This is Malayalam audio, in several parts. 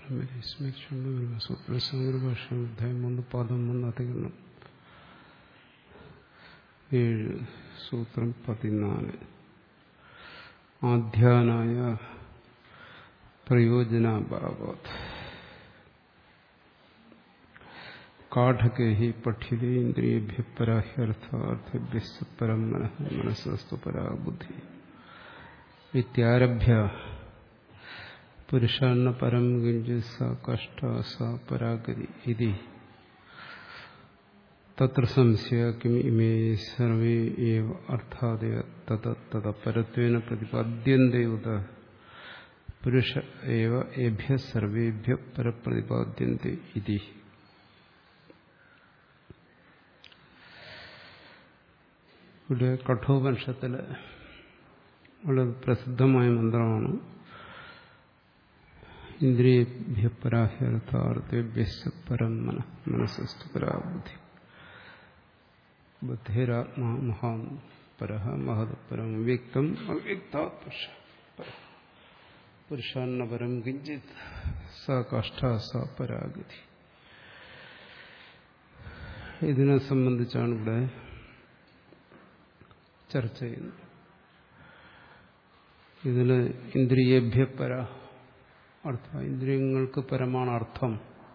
സ്മരിച്ചുകൊണ്ട് ബ്രഹ്മസൂത്രസംഗ്രഭാഷം അധ്യായം മൂന്ന് പാദം മൂന്ന് അധികരണം ഏഴ് സൂത്രം പതിനാല് ആധ്യാനായ പ്രയോജനാഭാവത് കാഠകേ ഹി പഠ്യതേ ഇന്ദ്രിയേഭ്യ പരാഹ്യർത്ഥാർത്ഥഭ്യ പരം മനഃ മനസ്സസ്തു പരാ ബുദ്ധി ഇത്യാരഭ്യ പുരുഷാന്ന പരം കിഞ്ചിത് സ കഷ്ട സ പരാഗതി ഇതി തത്ര സംശയ കിം ഇമേ സർവേ ഏവ അർത്ഥാദയ തത തത പരത്വേന പ്രതിപാദ്യന്തെ ഉത പുരുഷ ഏവ ഏഭ്യ സർവേഭ്യ പരപ്രതിപാദ്യന്തെ ഇതി ഇവിടെ കഠോപനിഷത്തിലെ വളരെ പ്രസിദ്ധമായ മന്ത്രമാണ് ഇന്ദ്രിയഭ്യ പരാഹ്യർത്ഥാർത്ഥേഭ്യ പരം മന മനസ്സസ്തു പരാബുദ്ധി ബുദ്ധിരാത്മാ മഹാൻ പരഹ മഹത് പരം വ്യക്തം അവ്യക്താ പുരുഷ പുരുഷാന്ന പരം കിഞ്ചിത് സ കാഷ്ട സ പരാഗതി ഇതിനെ സംബന്ധിച്ചാണ് ഇവിടെ ചർച്ച ചെയ്യുന്നത് ഇതിന് ഇന്ദ്രിയേഭ്യപര അർത്ഥം ഇന്ദ്രിയങ്ങൾക്ക് പരമാണ് അർത്ഥം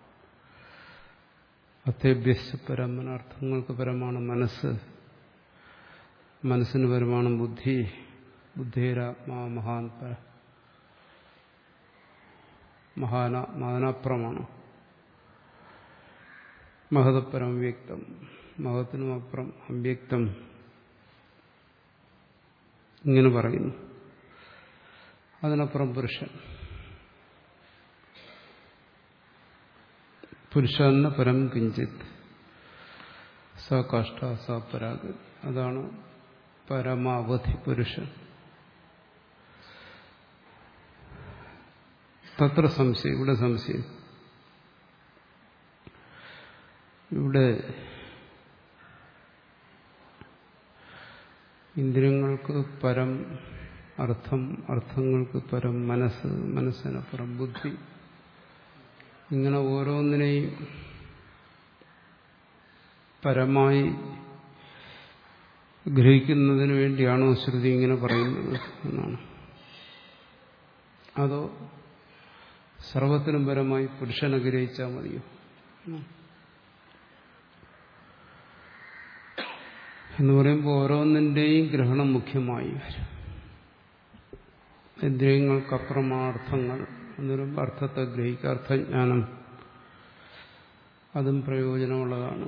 അത്തേഭ്യസ് പരമന അർത്ഥങ്ങൾക്ക് പരമാണ് മനസ്സ് മനസ്സിന് പരമാണ് ബുദ്ധി ബുദ്ധിരാത്മാ മഹാൻ പര മഹാന മഹാനാപ്രമാണ് മഹതപ്പരം വ്യക്തം മഹത്തിനും അപ്പുറം അവ്യക്തം ഇങ്ങനെ പറയുന്നു അതിനപ്പുറം പുരുഷൻ പുരുഷന്ന പരം കിഞ്ചിത് സ കാഷ്ട സ പരാഗതി അതാണ് പരമാവധി പുരുഷൻ തത്ര സംശയം ഇവിടെ സംശയം ഇവിടെ ഇന്ദ്രിയങ്ങൾക്ക് പരം അർത്ഥം അർത്ഥങ്ങൾക്ക് പരം മനസ്സ് മനസ്സിനപ്പുറം ബുദ്ധി ഇങ്ങനെ ഓരോന്നിനെയും പരമായി ഗ്രഹിക്കുന്നതിന് വേണ്ടിയാണോ ശ്രുതി ഇങ്ങനെ പറയുന്നത് എന്നാണ് അതോ സർവത്തിനും പരമായി പുരുഷനെ ഗ്രഹിച്ചാൽ മതിയോ എന്ന് പറയുമ്പോൾ ഓരോന്നിൻ്റെയും ഗ്രഹണം മുഖ്യമായി വരും ഇന്ദ്രിയങ്ങൾക്കപ്പുറമാർത്ഥങ്ങൾ എന്ന് പറയുമ്പോൾ അർത്ഥത്തെ ഗ്രഹിക്കുക അർത്ഥജ്ഞാനം അതും പ്രയോജനമുള്ളതാണ്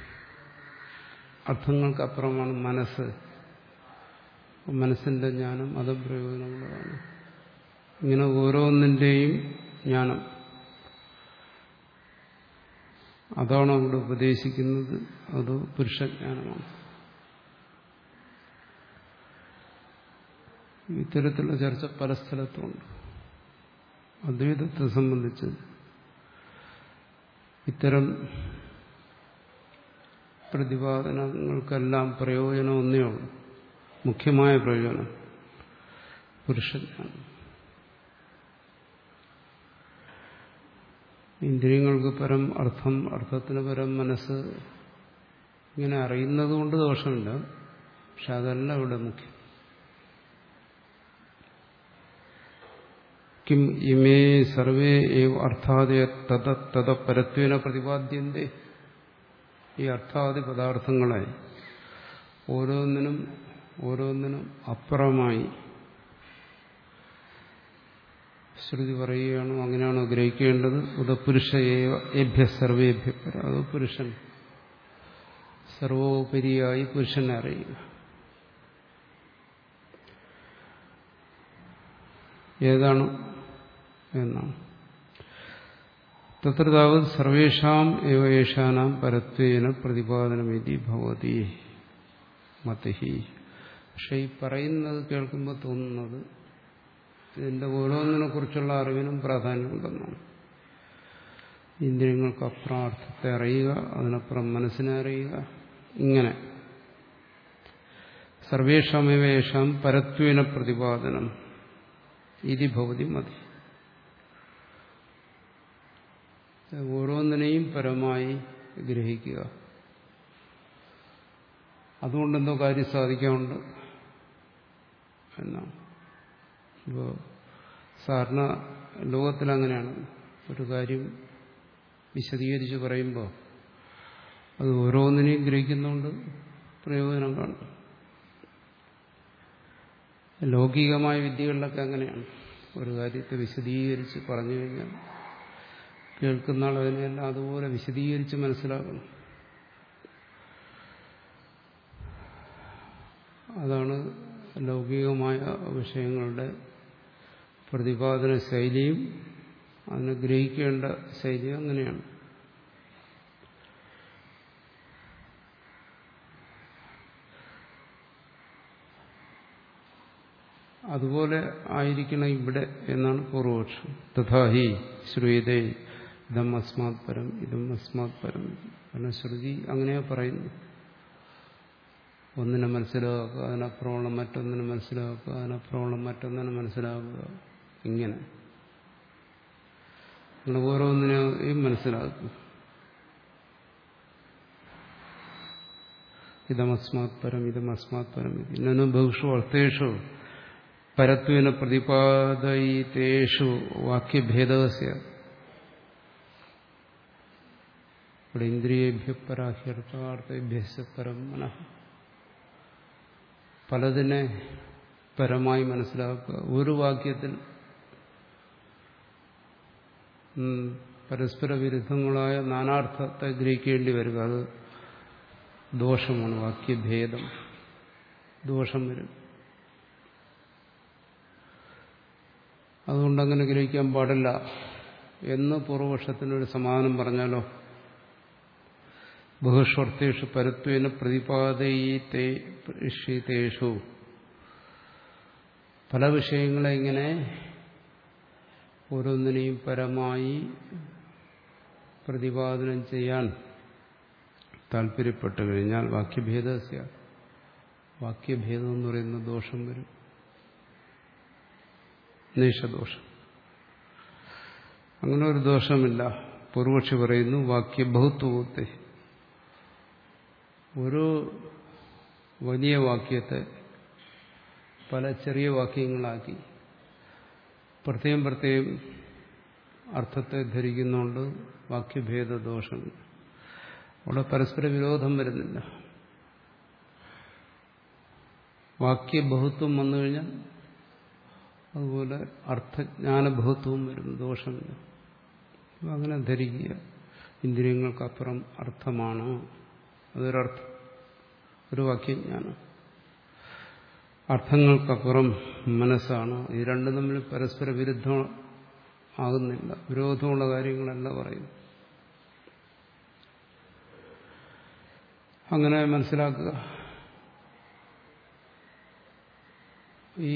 അർത്ഥങ്ങൾക്കപ്പുറമാണ് മനസ്സ് മനസ്സിന്റെ ജ്ഞാനം അതും പ്രയോജനമുള്ളതാണ് ഇങ്ങനെ ഓരോന്നിൻ്റെയും ജ്ഞാനം അതാണോ അവിടെ ഉപദേശിക്കുന്നത് അത് പുരുഷജ്ഞാനമാണ് ഇത്തരത്തിലുള്ള ചർച്ച പല സ്ഥലത്തുമുണ്ട് അദ്വൈതത്തെ സംബന്ധിച്ച് ഇത്തരം പ്രതിപാദനങ്ങൾക്കെല്ലാം പ്രയോജനം ഒന്നേ ഉള്ളൂ മുഖ്യമായ പ്രയോജനം പുരുഷനാണ് ഇന്ദ്രിയങ്ങൾക്ക് പരം അർത്ഥം അർത്ഥത്തിന് പരം മനസ്സ് ഇങ്ങനെ അറിയുന്നത് കൊണ്ട് ദോഷമില്ല പക്ഷെ അതല്ല ഇവിടെ മുഖ്യം കിം ഇമേ സർവേ ഏവ അർത്ഥാദയ തത തത പരത്വേന പ്രതിപാദ്യന്തേ ഈ അർത്ഥാദി പദാർത്ഥങ്ങളെ ഓരോന്നിനും ഓരോന്നിനും അപ്പുറമായി ശ്രുതി പറയുകയാണോ അങ്ങനെയാണോ ഗ്രഹിക്കേണ്ടത് ഉദ പുരുഷ ഏഭ്യ സർവേഭ്യ അത് പുരുഷൻ സർവോപരിയായി പുരുഷനെ അറിയുക ഏതാണ് എന്നാണ് തത്ര താവത് സർവേഷാം ഏവ യേഷാനാം പരത്വേന പ്രതിപാദനമിതി ഭവതി മതി പക്ഷെ ഈ പറയുന്നത് കേൾക്കുമ്പോൾ തോന്നുന്നത് ഇതിന്റെ ഓരോന്നിനെ കുറിച്ചുള്ള അറിവിനും പ്രാധാന്യമുണ്ടെന്നാണ് ഇന്ദ്രിയങ്ങൾക്കപ്പുറം അർത്ഥത്തെ അറിയുക അതിനപ്പുറം മനസ്സിനെ അറിയുക ഇങ്ങനെ സർവേഷാമേവ യേഷാം പരത്വേന പ്രതിപാദനം ഇതി ഭവതി മതി ഓരോന്നിനെയും പരമായി ഗ്രഹിക്കുക അതുകൊണ്ടെന്തോ കാര്യം സാധിക്കാറുണ്ട് എന്നാണ് ഇപ്പോൾ സാധാരണ ലോകത്തിലങ്ങനെയാണ് ഒരു കാര്യം വിശദീകരിച്ച് പറയുമ്പോൾ അത് ഓരോന്നിനെയും ഗ്രഹിക്കുന്നുണ്ട് പ്രയോജനം കാണും ലൗകികമായ വിദ്യകളിലൊക്കെ അങ്ങനെയാണ് ഒരു കാര്യത്തെ വിശദീകരിച്ച് പറഞ്ഞു കഴിഞ്ഞാൽ കേൾക്കുന്ന ആൾ അതിനെല്ലാം അതുപോലെ വിശദീകരിച്ച് മനസ്സിലാക്കണം അതാണ് ലൗകികമായ വിഷയങ്ങളുടെ പ്രതിപാദന ശൈലിയും അതിനെ ഗ്രഹിക്കേണ്ട ശൈലിയും അങ്ങനെയാണ് അതുപോലെ ആയിരിക്കണം ഇവിടെ എന്നാണ് പൂർവപക്ഷം തഥാഹി ശ്രുയതേ ഇതം അസ്മാത് പരം ഇതം അസ്മാത് പരം കാരണം ശ്രുതി അങ്ങനെയാ പറയുന്നു ഒന്നിനെ മനസ്സിലാക്കുക അതിനപ്പുറമുള്ള മറ്റൊന്നിനെ മനസ്സിലാക്കുക അതിനപ്പുറമുള്ള മറ്റൊന്നിനെ മനസ്സിലാക്കുക ഇങ്ങനെ അങ്ങനെ ഓരോന്നിനെയും മനസ്സിലാക്കും ഇതമസ്മാത് പരം ഇതമസ്മാത് പരം ഇന്നു ബഹുഷു അർത്ഥേഷു പരത്വേന പ്രതിപാദയിതേഷു വാക്യഭേദസ്യ ഇവിടെ ഇന്ദ്രിയേഭ്യ പരാഹ്യർത്ഥാർത്ഥേഭ്യ പരം മനഃ പലതിനെ പരമായി മനസ്സിലാക്കുക ഒരു വാക്യത്തിൽ പരസ്പര വിരുദ്ധങ്ങളായ നാനാർത്ഥത്തെ ഗ്രഹിക്കേണ്ടി വരിക അത് ദോഷമാണ് വാക്യഭേദം ദോഷം വരും അതുകൊണ്ടങ്ങനെ ഗ്രഹിക്കാൻ പാടില്ല എന്ന് പൂർവപക്ഷത്തിനൊരു സമാധാനം പറഞ്ഞാലോ ബഹുഷ്വർത്ഥേഷു പരത്വേന പ്രതിപാദയിതേഷു പല വിഷയങ്ങളെ ഇങ്ങനെ ഓരോന്നിനെയും പരമായി പ്രതിപാദനം ചെയ്യാൻ താല്പര്യപ്പെട്ടു കഴിഞ്ഞാൽ വാക്യഭേദസ്യ വാക്യഭേദം എന്ന് പറയുന്ന ദോഷം വരും നിഷദോഷം അങ്ങനെ ഒരു ദോഷമില്ല പൂർവക്ഷി പറയുന്നു വാക്യബഹുത്വത്തെ ഒരു വലിയ വാക്യത്തെ പല ചെറിയ വാക്യങ്ങളാക്കി പ്രത്യേകം പ്രത്യേകം അർത്ഥത്തെ ധരിക്കുന്നുണ്ട് വാക്യഭേദ ദോഷം അവിടെ പരസ്പര വിരോധം വരുന്നില്ല വാക്യബഹുത്വം വന്നു കഴിഞ്ഞാൽ അതുപോലെ അർത്ഥജ്ഞാനബഹുത്വവും വരുന്നു ദോഷമില്ല അങ്ങനെ ധരിക്കുക ഇന്ദ്രിയങ്ങൾക്കപ്പുറം അർത്ഥമാണ് അതൊരർത്ഥം ഒരു വാക്യജ്ഞാനം അർത്ഥങ്ങൾക്കപ്പുറം മനസ്സാണ് ഈ രണ്ടും തമ്മിൽ പരസ്പര വിരുദ്ധം ആകുന്നില്ല വിരോധമുള്ള കാര്യങ്ങളല്ല പറയുന്നു അങ്ങനെ മനസ്സിലാക്കുക ഈ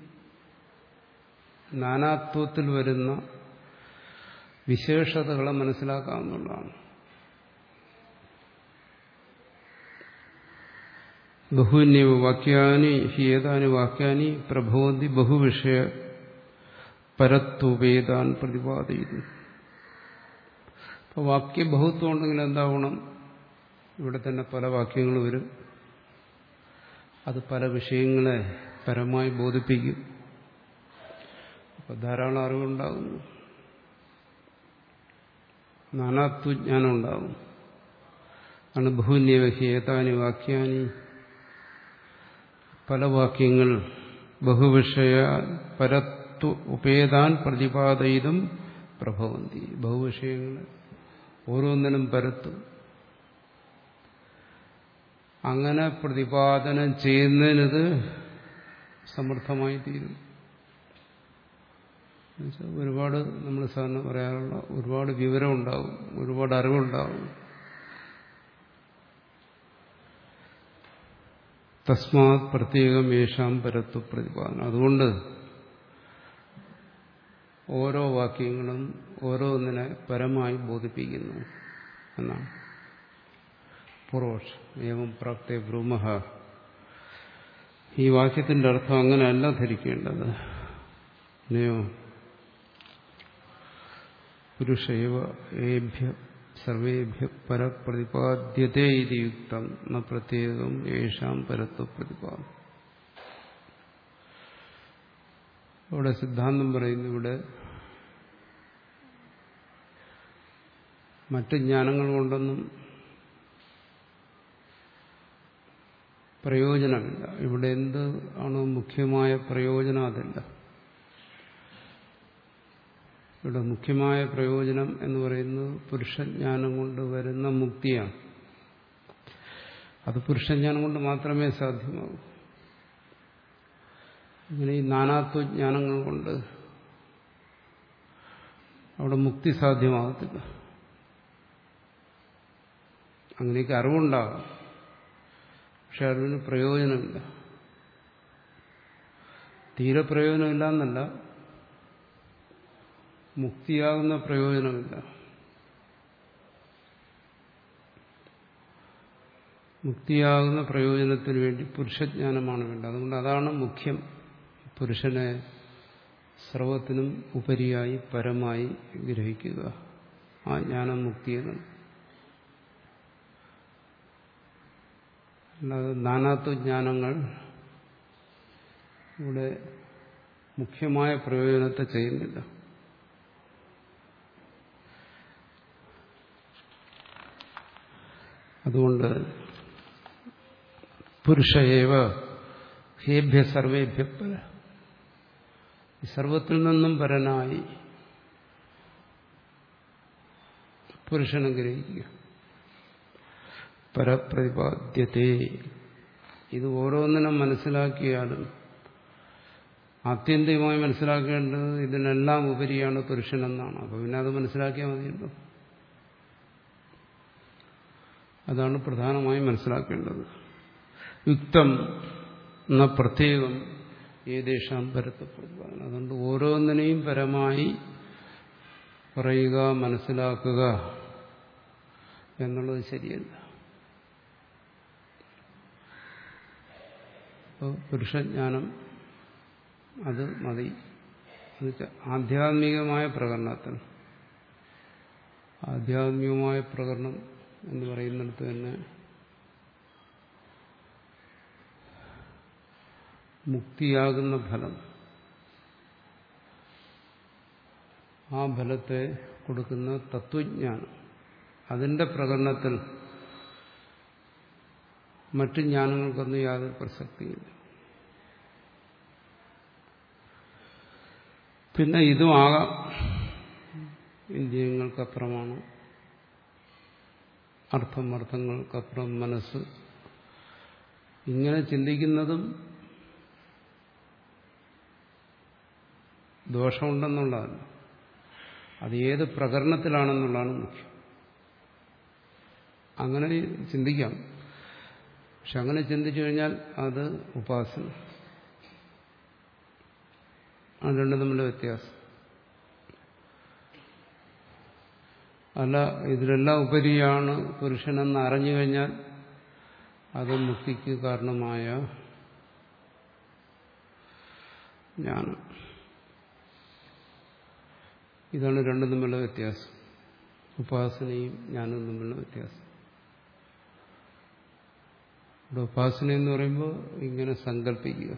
നാനാത്വത്തിൽ വരുന്ന വിശേഷതകളെ മനസ്സിലാക്കാവുന്നതാണ് ബഹുന്യവ വാക്യാനി ഹി വാക്യാനി പ്രഭവന്തി ബഹുവിഷയ പരത്വേദാൻ പ്രതിപാദിക്കുന്നു അപ്പോൾ വാക്യബഹുത്വം ഉണ്ടെങ്കിൽ എന്താവണം ഇവിടെ തന്നെ പല വാക്യങ്ങൾ വരും അത് പല വിഷയങ്ങളെ പരമായി ബോധിപ്പിക്കും അപ്പോൾ ധാരാളം അറിവുണ്ടാകുന്നു നാനാത്വജ്ഞാനം ഉണ്ടാകും ആണ് ബഹുന്യവഹി ഏതാനി വാക്യാനി പല വാക്യങ്ങൾ ബഹുവിഷയ പരത്വ ഉപേതാൻ പ്രതിപാദയിതും പ്രഭവന്തി ബഹുവിഷയങ്ങൾ ഓരോന്നിനും പരത്തും അങ്ങനെ പ്രതിപാദനം ചെയ്യുന്നതിനത് സമർത്ഥമായി തീരും ഒരുപാട് നമ്മൾ സാധാരണ പറയാറുള്ള ഒരുപാട് വിവരം ഉണ്ടാവും ഒരുപാട് അറിവുണ്ടാവും തസ്മാത് പ്രത്യേകം യേശാം പരത്വ പ്രതിപാദനം അതുകൊണ്ട് ഓരോ വാക്യങ്ങളും ഓരോന്നിനെ പരമായി ബോധിപ്പിക്കുന്നു എന്നാണ് പൂർവക്ഷം ഏവം പ്രാപ്തേ ബ്രൂമഹ ഈ വാക്യത്തിന്റെ അർത്ഥം അങ്ങനെയല്ല ധരിക്കേണ്ടത് ഇനിയോ പുരുഷൈവ ഏഭ്യ സർവേഭ്യ പരപ്രതിപാദ്യത്തെ ഇത് യുക്തം ന പ്രത്യേകം യേഷാം പരത്വ പ്രതിപാദം ഇവിടെ സിദ്ധാന്തം പറയുന്നു ഇവിടെ മറ്റ് ജ്ഞാനങ്ങൾ കൊണ്ടൊന്നും പ്രയോജനമില്ല ഇവിടെ എന്ത് ആണ് മുഖ്യമായ പ്രയോജനം അതില്ല ഇവിടെ മുഖ്യമായ പ്രയോജനം എന്ന് പറയുന്നത് പുരുഷജ്ഞാനം കൊണ്ട് വരുന്ന മുക്തിയാണ് അത് പുരുഷജ്ഞാനം കൊണ്ട് മാത്രമേ സാധ്യമാകൂ ഇങ്ങനെ ഈ നാനാത്വജ്ഞാനങ്ങൾ കൊണ്ട് അവിടെ മുക്തി സാധ്യമാകത്തില്ല അങ്ങനെയൊക്കെ അറിവുണ്ടാകാം പക്ഷെ അറിവിന് പ്രയോജനമില്ല തീരെ പ്രയോജനമില്ല എന്നല്ല മുക്തിയാകുന്ന പ്രയോജനമില്ല മുക്തിയാകുന്ന പ്രയോജനത്തിന് വേണ്ടി പുരുഷജ്ഞാനമാണ് വേണ്ടത് അതുകൊണ്ട് അതാണ് മുഖ്യം പുരുഷനെ സർവത്തിനും ഉപരിയായി പരമായി ഗ്രഹിക്കുക ആ ജ്ഞാനം മുക്തിയെന്നാണ് അല്ലാതെ നാനാത്വജ്ഞാനങ്ങൾ ഇവിടെ മുഖ്യമായ പ്രയോജനത്തെ ചെയ്യുന്നില്ല അതുകൊണ്ട് പുരുഷയേവ ഹേഭ്യ സർവേഭ്യ പര ഈ സർവത്തിൽ നിന്നും പരനായി പുരുഷനെ ഗ്രഹിക്കുക പരപ്രതിപാദ്യത്തെ ഇത് ഓരോന്നിനും മനസ്സിലാക്കിയാലും ആത്യന്തികമായി മനസ്സിലാക്കേണ്ടത് ഇതിനെല്ലാം ഉപരിയാണ് പുരുഷനെന്നാണ് അപ്പോൾ പിന്നെ അത് മനസ്സിലാക്കിയാൽ മതിയല്ലോ അതാണ് പ്രധാനമായും മനസ്സിലാക്കേണ്ടത് യുക്തം എന്ന പ്രത്യേകം ഏതേഷാം പരത്തപ്രതിപാദനം അതുകൊണ്ട് ഓരോന്നിനെയും പരമായി പറയുക മനസ്സിലാക്കുക എന്നുള്ളത് ശരിയല്ല അപ്പോൾ പുരുഷജ്ഞാനം അത് മതി എന്നുവെച്ചാൽ ആധ്യാത്മികമായ പ്രകടനത്തിന് ആധ്യാത്മികമായ പ്രകടനം എന്ന് പറയുന്നിടത്ത് തന്നെ മുക്തിയാകുന്ന ഫലം ആ ഫലത്തെ കൊടുക്കുന്ന തത്വജ്ഞാനം അതിന്റെ പ്രകടനത്തിൽ മറ്റു ജ്ഞാനങ്ങൾക്കൊന്നും യാതൊരു പ്രസക്തിയില്ല പിന്നെ ഇതുമാകാം ഇന്ദ്രിയങ്ങൾക്കപ്പുറമാണ് അർത്ഥം അർത്ഥങ്ങൾക്കപ്പുറം മനസ്സ് ഇങ്ങനെ ചിന്തിക്കുന്നതും ദോഷമുണ്ടെന്നുള്ളതല്ല അത് ഏത് പ്രകരണത്തിലാണെന്നുള്ളതാണ് മുഖ്യം അങ്ങനെ ചിന്തിക്കാം പക്ഷെ അങ്ങനെ ചിന്തിച്ചു കഴിഞ്ഞാൽ അത് ഉപാസന അത് രണ്ടും തമ്മിലുള്ള വ്യത്യാസം അല്ല ഇതിലെല്ലാം ഉപരിയാണ് പുരുഷനെന്ന് അറിഞ്ഞു കഴിഞ്ഞാൽ അത് മുക്തിക്ക് കാരണമായ ജ്ഞാനം ഇതാണ് രണ്ടും തമ്മിലുള്ള വ്യത്യാസം ഉപാസനയും ജ്ഞാനവും തമ്മിലുള്ള വ്യത്യാസം ഇവിടെ ഉപാസന എന്ന് പറയുമ്പോൾ ഇങ്ങനെ സങ്കല്പിക്കുക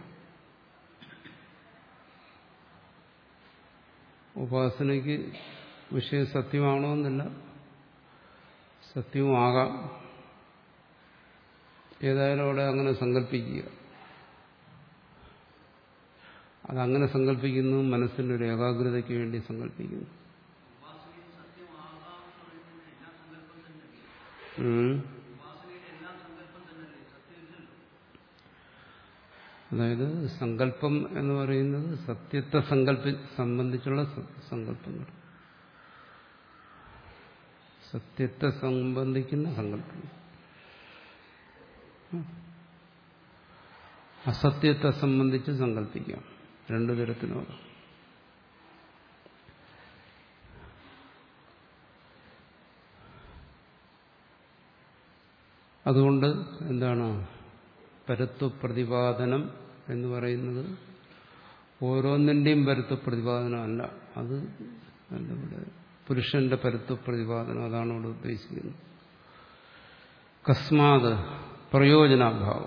ഉപാസനയ്ക്ക് വിഷയം സത്യമാണോ എന്നില്ല സത്യവുമാകാം ഏതായാലും അവിടെ അങ്ങനെ സങ്കല്പിക്കുക അതങ്ങനെ സങ്കല്പിക്കുന്നു മനസ്സിന്റെ ഒരു ഏകാഗ്രതയ്ക്ക് വേണ്ടി സങ്കല്പിക്കുന്നു അതായത് സങ്കല്പം എന്ന് പറയുന്നത് സത്യത്തെ സങ്കല്പി സംബന്ധിച്ചുള്ള സങ്കല്പങ്ങൾ സത്യത്തെ സംബന്ധിക്കുന്ന സങ്കല്പങ്ങൾ അസത്യത്തെ സംബന്ധിച്ച് സങ്കല്പിക്കാം രണ്ടു തരത്തിലുള്ള അതുകൊണ്ട് എന്താണ് പരത്വ പ്രതിപാദനം എന്ന് പറയുന്നത് ഓരോന്നിൻ്റെയും പരത്വ പ്രതിപാദനമല്ല അത് എന്താ ഇവിടെ പുരുഷന്റെ പരത്വ പ്രതിപാദനം അതാണ് ഇവിടെ ഉദ്ദേശിക്കുന്നത് കസ്മാത് പ്രയോജനാഭാവ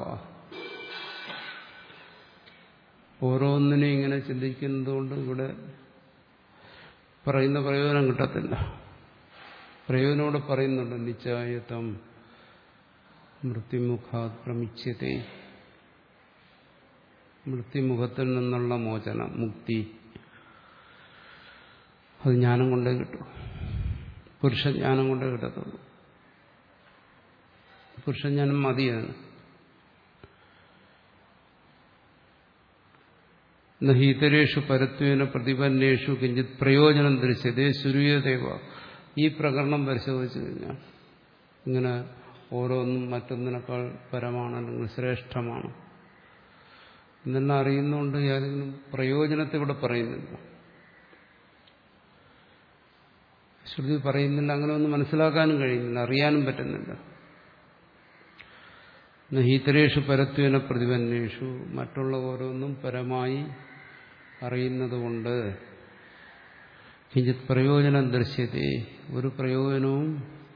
ഓരോന്നിനെയും ഇങ്ങനെ ചിന്തിക്കുന്നതുകൊണ്ട് ഇവിടെ പറയുന്ന പ്രയോജനം കിട്ടത്തില്ല പ്രയോജനോട് പറയുന്നുണ്ട് നിശ്ചായതം മൃത്യുമുഖാത് പ്രമിച്യത്തെ മൃത്യുമുഖത്തിൽ നിന്നുള്ള മോചനം മുക്തി അത് ജ്ഞാനം കൊണ്ടേ കിട്ടും പുരുഷജ്ഞാനം കൊണ്ടേ കിട്ടത്തുള്ളൂ പുരുഷജ്ഞാനം മതിയാണ് നഹീതരേഷു പരത്വേന പ്രതിപന്നേഷു കിഞ്ചിത് പ്രയോജനം ദൃശ്യതേ സുരൂയതേവ ഈ പ്രകരണം പരിശോധിച്ചു കഴിഞ്ഞാൽ ഇങ്ങനെ ഓരോന്നും മറ്റൊന്നിനേക്കാൾ പരമാണ് അല്ലെങ്കിൽ ശ്രേഷ്ഠമാണ് എന്നെല്ലാം അറിയുന്നതുകൊണ്ട് ഏതെങ്കിലും പ്രയോജനത്തെ ഇവിടെ പറയുന്നില്ല ശ്രുതി പറയുന്നില്ല അങ്ങനെ ഒന്നും മനസ്സിലാക്കാനും കഴിയുന്നില്ല അറിയാനും പറ്റുന്നില്ല നഹീതരേഷു പരത്വേന പ്രതിപന്നേഷു മറ്റുള്ള ഓരോന്നും പരമായി അറിയുന്നതുകൊണ്ട് കിഞ്ചിത് പ്രയോജനം ദൃശ്യത്തെ ഒരു പ്രയോജനവും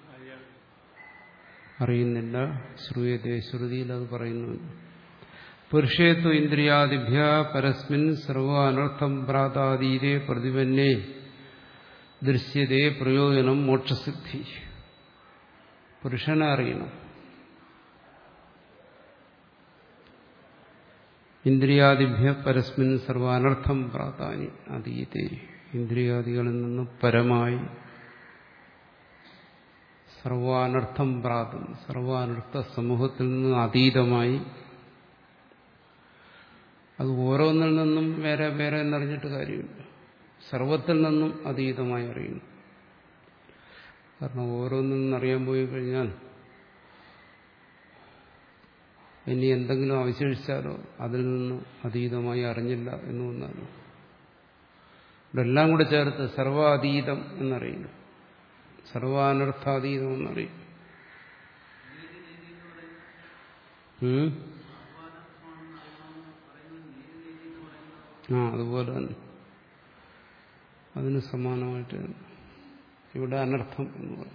അറിയുന്നില്ല ശ്രുയത്തെ ശ്രുതിയിൽ അത് പറയുന്നു പുരുഷേത്വ ഇന്ദ്രിയാദിഭ്യ പരസ്മിൻ സർവാനർത്ഥം പ്രാതാതീരെ പ്രതിപന്നേ ദൃശ്യതേ പ്രയോജനം മോക്ഷസിദ്ധി പുരുഷനെ അറിയണം ഇന്ദ്രിയാദിഭ്യ പരസ്മിൻ സർവാനർത്ഥം പ്രാധാനി അതീതേ ഇന്ദ്രിയാദികളിൽ നിന്ന് പരമായി സർവാനർത്ഥം പ്രാതം സർവാനർത്ഥ സമൂഹത്തിൽ നിന്ന് അതീതമായി അത് ഓരോന്നിൽ നിന്നും വേറെ വേറെ എന്നറിഞ്ഞിട്ട് കാര്യമില്ല സർവത്തിൽ നിന്നും അതീതമായി അറിയുന്നു കാരണം ഓരോന്നിൽ നിന്നറിയാൻ പോയി കഴിഞ്ഞാൽ ഇനി എന്തെങ്കിലും അവശേഷിച്ചാലോ അതിൽ നിന്ന് അതീതമായി അറിഞ്ഞില്ല എന്ന് വന്നാലോ ഇവിടെ എല്ലാം കൂടെ ചേർത്ത് സർവാതീതം എന്നറിയുന്നു സർവാനർത്ഥാതീതം എന്നറിയും ആ അതുപോലെ തന്നെ അതിന് സമാനമായിട്ട് ഇവിടെ അനർത്ഥം എന്ന് പറയും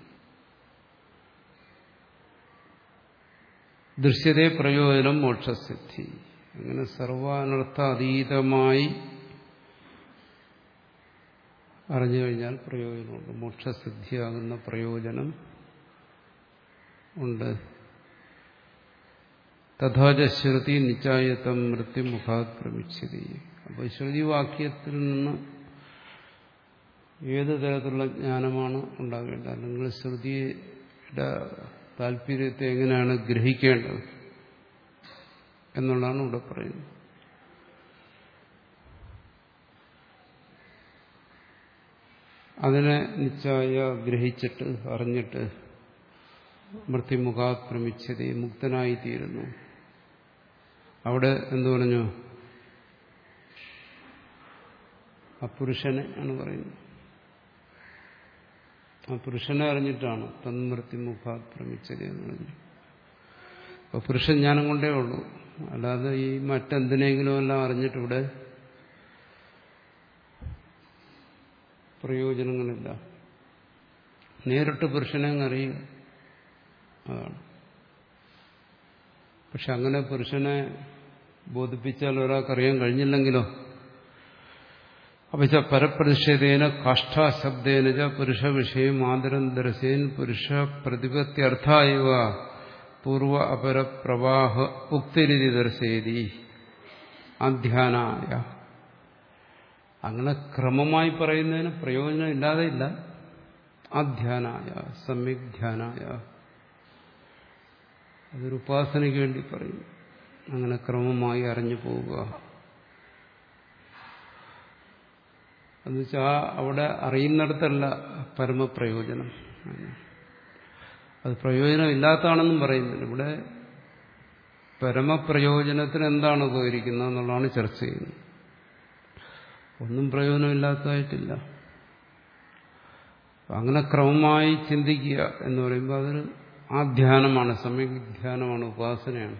ദൃശ്യതേ പ്രയോജനം മോക്ഷസിദ്ധി അങ്ങനെ സർവാനർത്ഥ അതീതമായി അറിഞ്ഞു കഴിഞ്ഞാൽ പ്രയോജനമുണ്ട് മോക്ഷസിദ്ധിയാകുന്ന പ്രയോജനം ഉണ്ട് തഥാച ശ്രുതി നിശ്ചായത്തം മൃത്യുമുഖാത് പ്രമിച്ചതി അപ്പോൾ ശ്രുതിവാക്യത്തിൽ നിന്ന് ഏത് തരത്തിലുള്ള ജ്ഞാനമാണ് ഉണ്ടാകേണ്ടത് അല്ലെങ്കിൽ ശ്രുതിയുടെ താല്പര്യത്തെ എങ്ങനെയാണ് ഗ്രഹിക്കേണ്ടത് എന്നുള്ളതാണ് ഇവിടെ പറയുന്നത് അതിനെ നിശ്ചയ ഗ്രഹിച്ചിട്ട് അറിഞ്ഞിട്ട് മൃത്യുമുഖാത് പ്രമിച്ചതി മുക്തനായിത്തീരുന്നു അവിടെ എന്തു പറഞ്ഞു ആ പുരുഷനെ ആണ് പറയുന്നത് ആ പുരുഷനെ അറിഞ്ഞിട്ടാണ് തന്മൃത്യുമുഖാത് പ്രമിച്ചത് എന്ന് പറഞ്ഞു അപ്പൊ പുരുഷൻ ജ്ഞാനം കൊണ്ടേ ഉള്ളൂ അല്ലാതെ ഈ മറ്റെന്തിനെങ്കിലും എല്ലാം അറിഞ്ഞിട്ട് ഇവിടെ പ്രയോജനങ്ങളില്ല നേരിട്ട് പുരുഷനെ അങ്ങ് അറിയുക അതാണ് പക്ഷെ അങ്ങനെ പുരുഷനെ ബോധിപ്പിച്ചാൽ ഒരാൾക്കറിയാൻ കഴിഞ്ഞില്ലെങ്കിലോ അപ്പച്ച പരപ്രതിഷേധേന കാഷ്ഠാശബ്ദേന ച പുരുഷ വിഷയം ആദരം ദർശേൻ പുരുഷ പ്രതിപത്യർത്ഥായവ പൂർവ അപര പ്രവാഹ ഉക്തിരിതി ദർശേതി അധ്യാനായ അങ്ങനെ ക്രമമായി പറയുന്നതിന് പ്രയോജനം ഇല്ലാതെ ഇല്ല അധ്യാനായ സമ്യക് ധ്യാനായ അതൊരു ഉപാസനയ്ക്ക് വേണ്ടി പറയും അങ്ങനെ ക്രമമായി അറിഞ്ഞു പോവുക എന്നുവെച്ചാൽ അവിടെ അറിയുന്നിടത്തല്ല പരമപ്രയോജനം അത് പ്രയോജനം ഇല്ലാത്തതാണെന്നും പറയുന്നില്ല ഇവിടെ പരമപ്രയോജനത്തിന് എന്താണ് ഉപകരിക്കുന്നത് എന്നുള്ളതാണ് ചർച്ച ചെയ്യുന്നത് ഒന്നും പ്രയോജനമില്ലാത്തതായിട്ടില്ല അങ്ങനെ ക്രമമായി ചിന്തിക്കുക എന്ന് പറയുമ്പോൾ അതൊരു ആ ധ്യാനമാണ് സമയ ധ്യാനമാണ് ഉപാസനയാണ്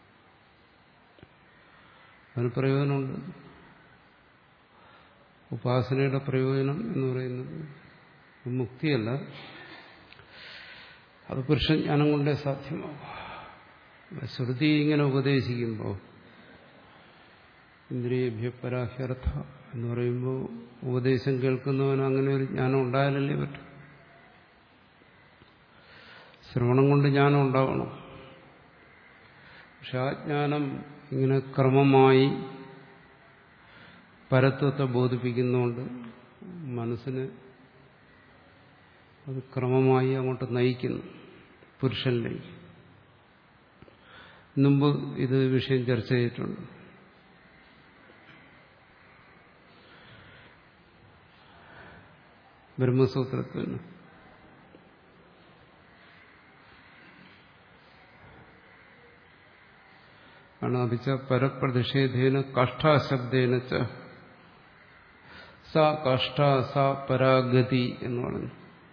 അതിന് പ്രയോജനമുണ്ട് ഉപാസനയുടെ പ്രയോജനം എന്ന് പറയുന്നത് മുക്തിയല്ല അത് പുരുഷജ്ഞാനം കൊണ്ടേ സാധ്യമാകും ശ്രുതി ഇങ്ങനെ ഉപദേശിക്കുമ്പോൾ ഇന്ദ്രിയഭ്യപരാഹ്യർത്ഥ എന്ന് പറയുമ്പോൾ ഉപദേശം കേൾക്കുന്നവൻ അങ്ങനെ ഒരു ജ്ഞാനം ഉണ്ടായാലല്ലേ പറ്റും ശ്രവണം കൊണ്ട് ജ്ഞാനം ഉണ്ടാവണം പക്ഷെ ആ ജ്ഞാനം ഇങ്ങനെ ക്രമമായി പരത്വത്തെ ബോധിപ്പിക്കുന്നതുകൊണ്ട് മനസ്സിന് അത് ക്രമമായി അങ്ങോട്ട് നയിക്കുന്നു പുരുഷനിലേക്ക് മുമ്പ് ഇത് വിഷയം ചർച്ച ചെയ്തിട്ടുണ്ട് ബ്രഹ്മസൂത്രത്തിന് ആണ് അഭിച്ച പരപ്രതിഷേധേന കാഷ്ടാശബ്ദേന ച സ കാഷ്ട സ പരാഗതി എന്ന് പറഞ്ഞു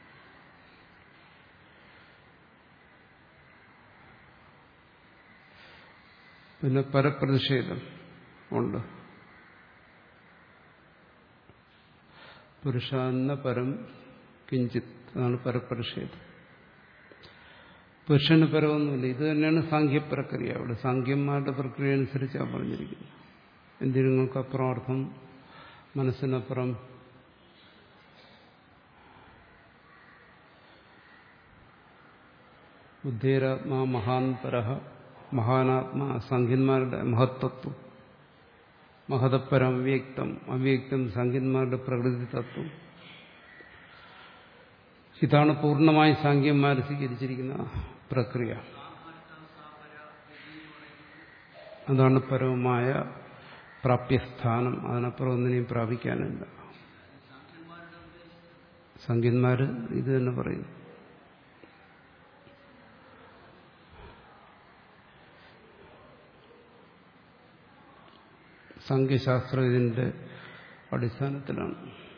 പിന്നെ പരപ്രതിഷേധം ഉണ്ട് പുരുഷാന്ന പരം കിഞ്ചിത് അതാണ് പരപ്രതിഷേധം പുരുഷന് പരമൊന്നുമില്ല ഇത് തന്നെയാണ് സാഖ്യപ്രക്രിയ അവിടെ സാഖ്യന്മാരുടെ പ്രക്രിയ അനുസരിച്ചാണ് പറഞ്ഞിരിക്കുന്നത് എന്തിനങ്ങൾക്കപ്പുറം അർത്ഥം മനസ്സിനപ്പുറം ബുദ്ധേരാത്മാ മഹാൻ പരഹ മഹാനാത്മാ സംഖ്യന്മാരുടെ മഹത്തത്വം മഹതപരം അവ്യക്തം അവ്യക്തം സംഖ്യന്മാരുടെ പ്രകൃതി തത്വം ഇതാണ് പൂർണ്ണമായി സാങ്കേന്മാർ സ്വീകരിച്ചിരിക്കുന്ന പ്രക്രിയ അതാണ് പരമമായ പ്രാപ്യസ്ഥാനം അതിനപ്പുറം ഒന്നിനെയും പ്രാപിക്കാനില്ല സംഖ്യന്മാർ ഇത് തന്നെ പറയുന്നു സംഖ്യശാസ്ത്രം ഇതിന്റെ അടിസ്ഥാനത്തിലാണ്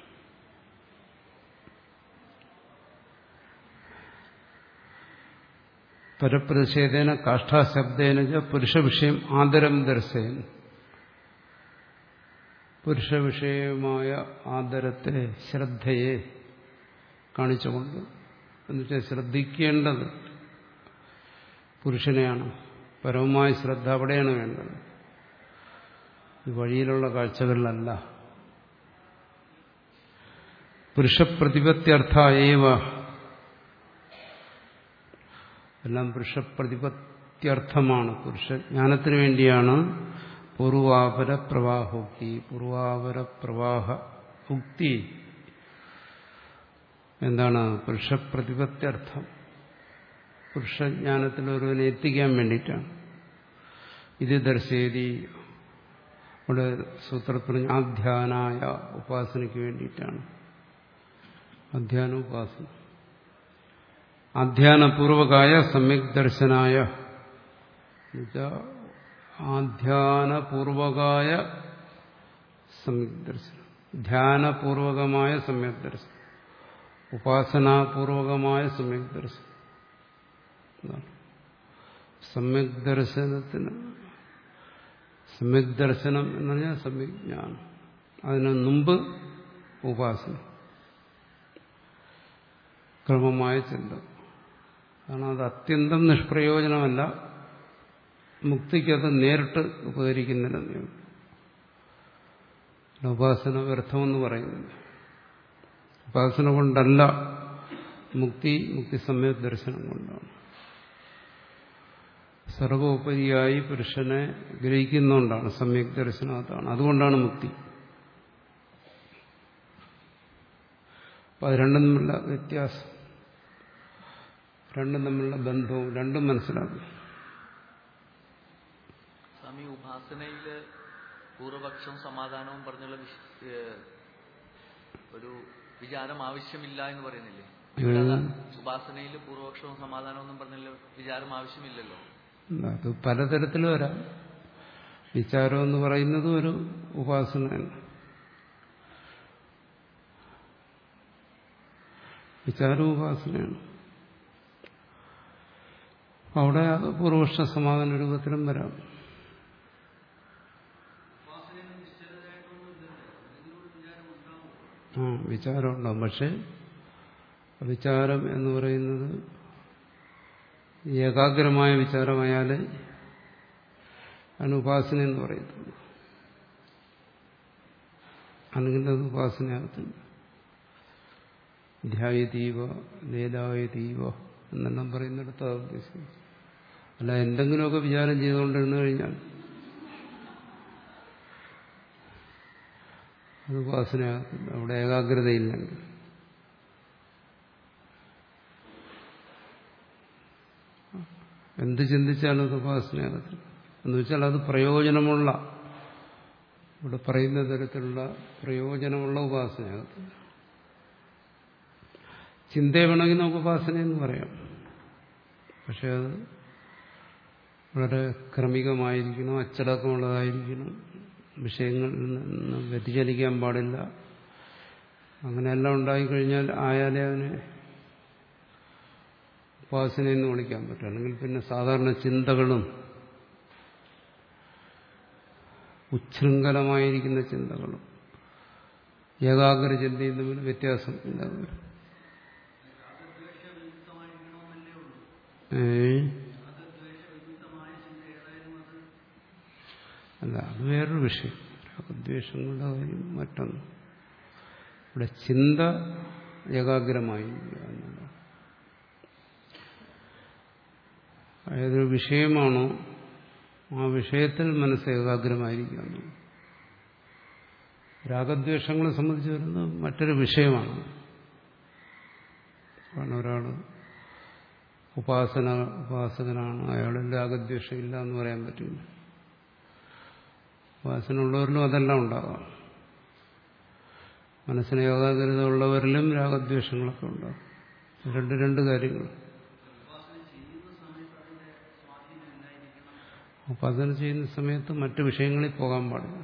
പരപ്രതിഷേധേന കാഷ്ടാശബ്ദേന പുരുഷവിഷയം ആദരം ദർശയൻ പുരുഷവിഷയമായ ആദരത്തെ ശ്രദ്ധയെ കാണിച്ചുകൊണ്ട് എന്നുവെച്ചാൽ ശ്രദ്ധിക്കേണ്ടത് പുരുഷനെയാണ് പരമമായ ശ്രദ്ധ അവിടെയാണ് വേണ്ടത് ഈ വഴിയിലുള്ള കാഴ്ചകളിലല്ല പുരുഷപ്രതിപത്യർത്ഥ ഏവ എല്ലാം പുരുഷപ്രതിപത്യർത്ഥമാണ് പുരുഷ ജ്ഞാനത്തിന് വേണ്ടിയാണ് പൂർവാപര പ്രവാഹോക്തി പൂർവാപര പ്രവാഹ ഉക്തി എന്താണ് പുരുഷപ്രതിപത്യർത്ഥം പുരുഷജ്ഞാനത്തിൽ ഒരുവനെ എത്തിക്കാൻ വേണ്ടിയിട്ടാണ് ഇത് ദർശയതി ഇവിടെ സൂത്രത്തിൽ ആധ്യാനായ ഉപാസനയ്ക്ക് വേണ്ടിയിട്ടാണ് അധ്യാന ഉപാസന ആധ്യാനപൂർവകായ സമ്യക് ദർശനായ ആധ്യാനപൂർവകായ സമ്യക് ദർശനം ധ്യാനപൂർവകമായ സമ്യക് ദർശനം ഉപാസനാപൂർവകമായ സമ്യക് ദർശനം സമ്യക് ദർശനത്തിന് സമ്യക് ദർശനം എന്ന് പറഞ്ഞാൽ സമ്യക് ജ്ഞാനം അതിന് മുമ്പ് ഉപാസന ക്രമമായ ചിന്ത കാരണം അത് അത്യന്തം നിഷ്പ്രയോജനമല്ല മുക്തിക്കത് നേരിട്ട് ഉപകരിക്കുന്നില്ലെന്നേ ഉപാസന വ്യർത്ഥമെന്ന് പറയുന്നില്ല ഉപാസന കൊണ്ടല്ല മുക്തി മുക്തി സമ്യക് ദർശനം കൊണ്ടാണ് സർവോപരിയായി പുരുഷനെ ഗ്രഹിക്കുന്നുകൊണ്ടാണ് സമ്യക് ദർശനം അതാണ് അതുകൊണ്ടാണ് മുക്തി അപ്പൊ അത് രണ്ടും തമ്മിലുള്ള വ്യത്യാസം രണ്ടും തമ്മിലുള്ള ബന്ധവും രണ്ടും മനസ്സിലാക്കും സ്വാമി ഉപാസനയില് പൂർവപക്ഷം സമാധാനവും പറഞ്ഞുള്ള വിശ്- ഏഹ് ഒരു വിചാരം ആവശ്യമില്ല എന്ന് പറയുന്നില്ലേ ഇവിടെ അതാ. ഉപാസനയിൽ പൂർവപക്ഷവും സമാധാനവും ഒന്നും പറഞ്ഞുള്ള വിചാരം ആവശ്യമില്ലല്ലോ അത് പലതരത്തിൽ വരാം വിചാരം എന്ന് പറയുന്നത് ഒരു ഉപാസനയാണ് വിചാരം ഉപാസനയാണ് അവിടെ അത് പൂർവപക്ഷ സമാധാന രൂപത്തിലും വരാം ആ വിചാരം ഉണ്ടാവും പക്ഷെ വിചാരം എന്ന് പറയുന്നത് ഏകാഗ്രമായ വിചാരമായാൽ അതിന് ഉപാസന എന്ന് പറയുന്നുള്ളൂ അല്ലെങ്കിൽ അത് ഉപാസനയാകത്തില്ല ധ്യായതീവ ലേലായതീവ എന്നെല്ലാം പറയുന്നിടത്ത് അത് ഉദ്ദേശിക്കുന്നത് അല്ല എന്തെങ്കിലുമൊക്കെ വിചാരം ചെയ്തുകൊണ്ടിരുന്നു കഴിഞ്ഞാൽ അത് ഉപാസനയാകത്തില്ല അവിടെ ഏകാഗ്രതയില്ലെങ്കിൽ എന്ത് ചിന്തിച്ചാലും അത് ഉപാസനയാകത്തില്ല എന്ന് വെച്ചാൽ അത് പ്രയോജനമുള്ള ഇവിടെ പറയുന്ന തരത്തിലുള്ള പ്രയോജനമുള്ള ഉപാസനയാകത്തില്ല ചിന്ത വേണമെങ്കിൽ നമുക്ക് ഉപാസന എന്ന് പറയാം പക്ഷെ അത് വളരെ ക്രമികമായിരിക്കണം അച്ചടക്കമുള്ളതായിരിക്കണം വിഷയങ്ങളിൽ നിന്ന് വ്യതിചലിക്കാൻ പാടില്ല അങ്ങനെയെല്ലാം ഉണ്ടായിക്കഴിഞ്ഞാൽ ആയാലേ അതിനെ ഉപാസന എന്ന് വിളിക്കാൻ പറ്റും അല്ലെങ്കിൽ പിന്നെ സാധാരണ ചിന്തകളും ഉച്ഛൃംഖലമായിരിക്കുന്ന ചിന്തകളും ഏകാഗ്ര ചിന്തയും തമ്മിൽ വ്യത്യാസം ഉണ്ടാകും ഏ അല്ല അത് വേറൊരു വിഷയം രാഗദ്വേഷങ്ങളുടെ കാര്യം മറ്റൊന്ന് ഇവിടെ ചിന്ത ഏകാഗ്രമായി എന്നുള്ളത് ഏതൊരു വിഷയമാണോ ആ വിഷയത്തിൽ മനസ്സ് ഏകാഗ്രമായിരിക്കുക എന്നുള്ളത് രാഗദ്വേഷങ്ങളെ സംബന്ധിച്ച് വരുന്നത് മറ്റൊരു വിഷയമാണ് കാരണം ഒരാൾ ഉപാസന ഉപാസകനാണ് അയാളിൽ രാഗദ്വേഷം ഇല്ല എന്ന് പറയാൻ പറ്റില്ല ഉപാസന ഉള്ളവരിലും അതെല്ലാം ഉണ്ടാകാം മനസ്സിന് ഏകാഗ്രത ഉള്ളവരിലും രാഗദ്വേഷങ്ങളൊക്കെ ഉണ്ടാകും രണ്ട് രണ്ട് കാര്യങ്ങൾ ഉപാസന ചെയ്യുന്ന സമയത്ത് മറ്റു വിഷയങ്ങളിൽ പോകാൻ പാടില്ല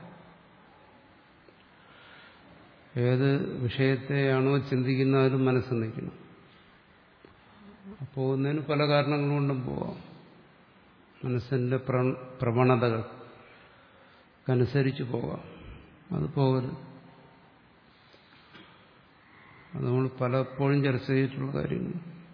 ഏത് വിഷയത്തെയാണോ ചിന്തിക്കുന്ന അതിലും മനസ്സ് നിൽക്കണം പോകുന്നതിന് പല കാരണങ്ങൾ കൊണ്ടും പോവാം മനസ്സിന്റെ പ്രവണതകൾക്കനുസരിച്ച് പോകാം അത് പോകരുത് അത് നമ്മൾ പലപ്പോഴും ചർച്ച ചെയ്തിട്ടുള്ള കാര്യങ്ങൾ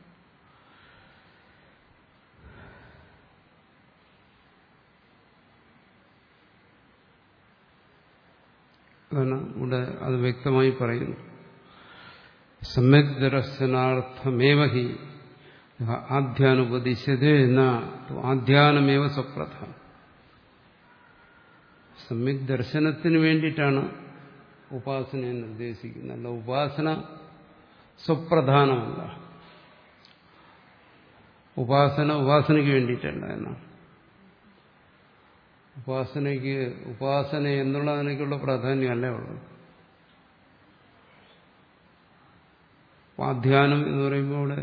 അതാണ് ഇവിടെ അത് വ്യക്തമായി പറയുന്നു സമ്യക് ദർശനാർത്ഥമേവ ഹി ആധ്യാനുപദിശ്യതേ എന്ന ആധ്യാനമേവ സ്വപ്രധാനം സമ്യക് ദർശനത്തിന് വേണ്ടിയിട്ടാണ് ഉപാസനയെ നിർദ്ദേശിക്കുന്നത് അല്ല ഉപാസന സ്വപ്രധാനമല്ല ഉപാസന ഉപാസനയ്ക്ക് വേണ്ടിയിട്ടല്ല എന്നാണ് ഉപാസനയ്ക്ക് ഉപാസന എന്നുള്ളതിനേക്കുള്ള പ്രാധാന്യമല്ലേ ഉള്ളത് ധ്യാനം എന്ന് പറയുമ്പോൾ ഇവിടെ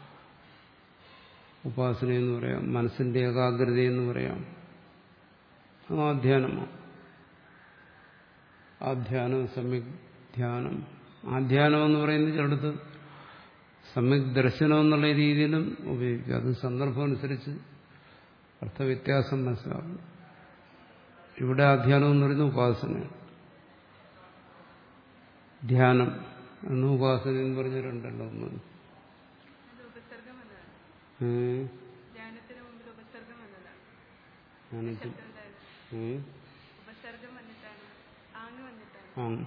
ഉപാസന എന്ന് പറയാം മനസ്സിന്റെ ഏകാഗ്രത എന്ന് പറയാം ആധ്യാനമാണ് ആധ്യാനം സമ്യക് ധ്യാനം ആധ്യാനം എന്ന് പറയുന്നത് ചിലടത്ത് സമ്യക് ദർശനം എന്നുള്ള രീതിയിലും ഉപയോഗിക്കുക അത് സന്ദർഭം അനുസരിച്ച് അർത്ഥവ്യത്യാസം മനസ്സിലാകും ഇവിടെ ആധ്യാനം എന്ന് പറയുന്നത് ഉപാസനയാണ് ധ്യാനം എന്ന് ഉപാസന എന്ന് പറഞ്ഞ രണ്ടല്ലോ ഒന്ന് ധ്യാനത്തിന് മുമ്പിൽ ഉപസർഗം വന്നതാണ് ധ്യാനത്തിൽ എന്തായാലും ഉപസർഗം വന്നിട്ടാണ് ആങ് വന്നിട്ടാണ് ആ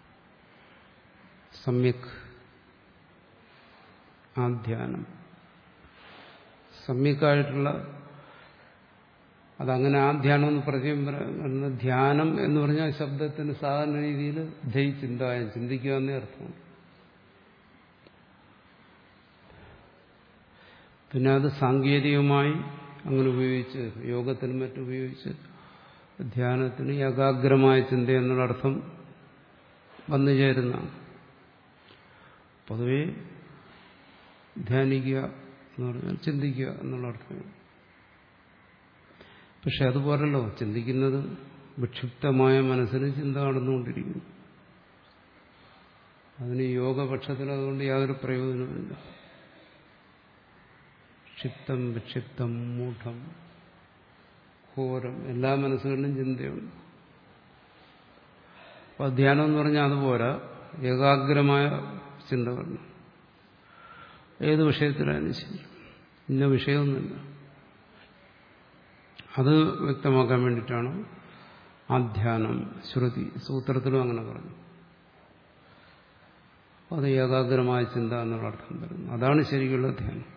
സമ്യക് ആധ്യാനം സമ്യക്കായിട്ടുള്ള അതങ്ങനെ ആ ധ്യാനം എന്ന് പ്രത്യേകം പറയുന്ന ധ്യാനം എന്ന് പറഞ്ഞാൽ ശബ്ദത്തിന് സാധാരണ രീതിയിൽ ധൈ ചിന്തായം ചിന്തിക്കുക എന്നേ അർത്ഥമാണ് പിന്നെ അത് സാങ്കേതികമായി അങ്ങനെ ഉപയോഗിച്ച് യോഗത്തിനും മറ്റും ഉപയോഗിച്ച് ധ്യാനത്തിന് ഏകാഗ്രമായ ചിന്ത എന്നുള്ള അർത്ഥം വന്നു ചേരുന്നതാണ് പൊതുവെ ധ്യാനിക്കുക എന്ന് പറഞ്ഞാൽ ചിന്തിക്കുക എന്നുള്ള അർത്ഥമാണ് പക്ഷെ അതുപോലല്ലോ ചിന്തിക്കുന്നത് വിക്ഷിപ്തമായ മനസ്സിന് ചിന്ത നടന്നുകൊണ്ടിരിക്കുന്നു അതിന് യോഗപക്ഷത്തിൽ അതുകൊണ്ട് യാതൊരു പ്രയോജനമില്ല ക്ഷിപ്തം വിക്ഷിപ്തം മൂഢം ഘോരം എല്ലാ മനസ്സുകളിലും ചിന്തയുണ്ട് അപ്പൊ ധ്യാനം എന്ന് പറഞ്ഞാൽ അതുപോലെ ഏകാഗ്രമായ ചിന്ത വരണം ഏത് വിഷയത്തിലായാലും ശരി ഇന്ന വിഷയമൊന്നുമില്ല അത് വ്യക്തമാക്കാൻ വേണ്ടിയിട്ടാണ് ആധ്യാനം ശ്രുതി സൂത്രത്തിലും അങ്ങനെ പറഞ്ഞു അത് ഏകാഗ്രമായ ചിന്ത എന്നുള്ള അർത്ഥം വരുന്നു അതാണ് ശരിക്കുള്ള ധ്യാനം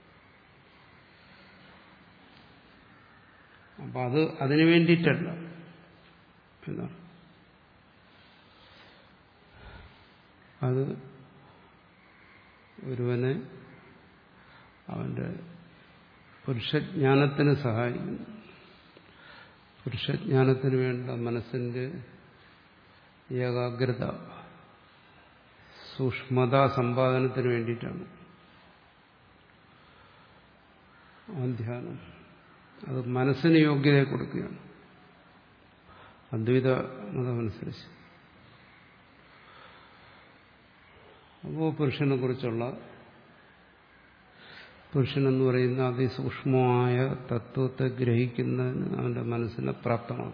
അപ്പൊ അത് അതിനു വേണ്ടിയിട്ടല്ല എന്താണ് അത് ഒരുവനെ അവന്റെ പുരുഷജ്ഞാനത്തിന് സഹായിക്കുന്നു പുരുഷജ്ഞാനത്തിന് വേണ്ട മനസ്സിന്റെ ഏകാഗ്രത സൂക്ഷ്മത സമ്പാദനത്തിന് വേണ്ടിയിട്ടാണ് ആ ധ്യാനം അത് മനസ്സിന് യോഗ്യതയെ കൊടുക്കുകയാണ് അദ്വൈത മതമനുസരിച്ച് അപ്പോൾ പുരുഷനെ കുറിച്ചുള്ള പുരുഷനെന്ന് പറയുന്ന അതിസൂക്ഷ്മമായ തത്വത്തെ ഗ്രഹിക്കുന്നതിന് അവന്റെ മനസ്സിനെ പ്രാപ്തമാണ്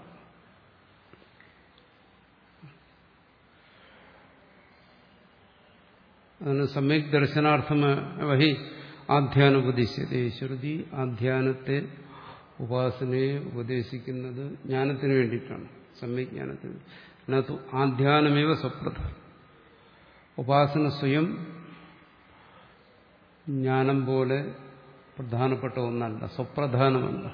അതിന് സമ്യക് ദർശനാർത്ഥം വഹി ആധ്യാനുപദേശിച്ചത് ശ്രുതി ആധ്യാനത്തെ ഉപാസനയെ ഉപദേശിക്കുന്നത് ജ്ഞാനത്തിന് വേണ്ടിയിട്ടാണ് സമ്യജ്ഞാനത്തിന് അതിനകത്ത് ആധ്യാനമേവ സ്വപ്രധാനം ഉപാസന സ്വയം ജ്ഞാനം പോലെ പ്രധാനപ്പെട്ട ഒന്നല്ല സ്വപ്രധാനമല്ല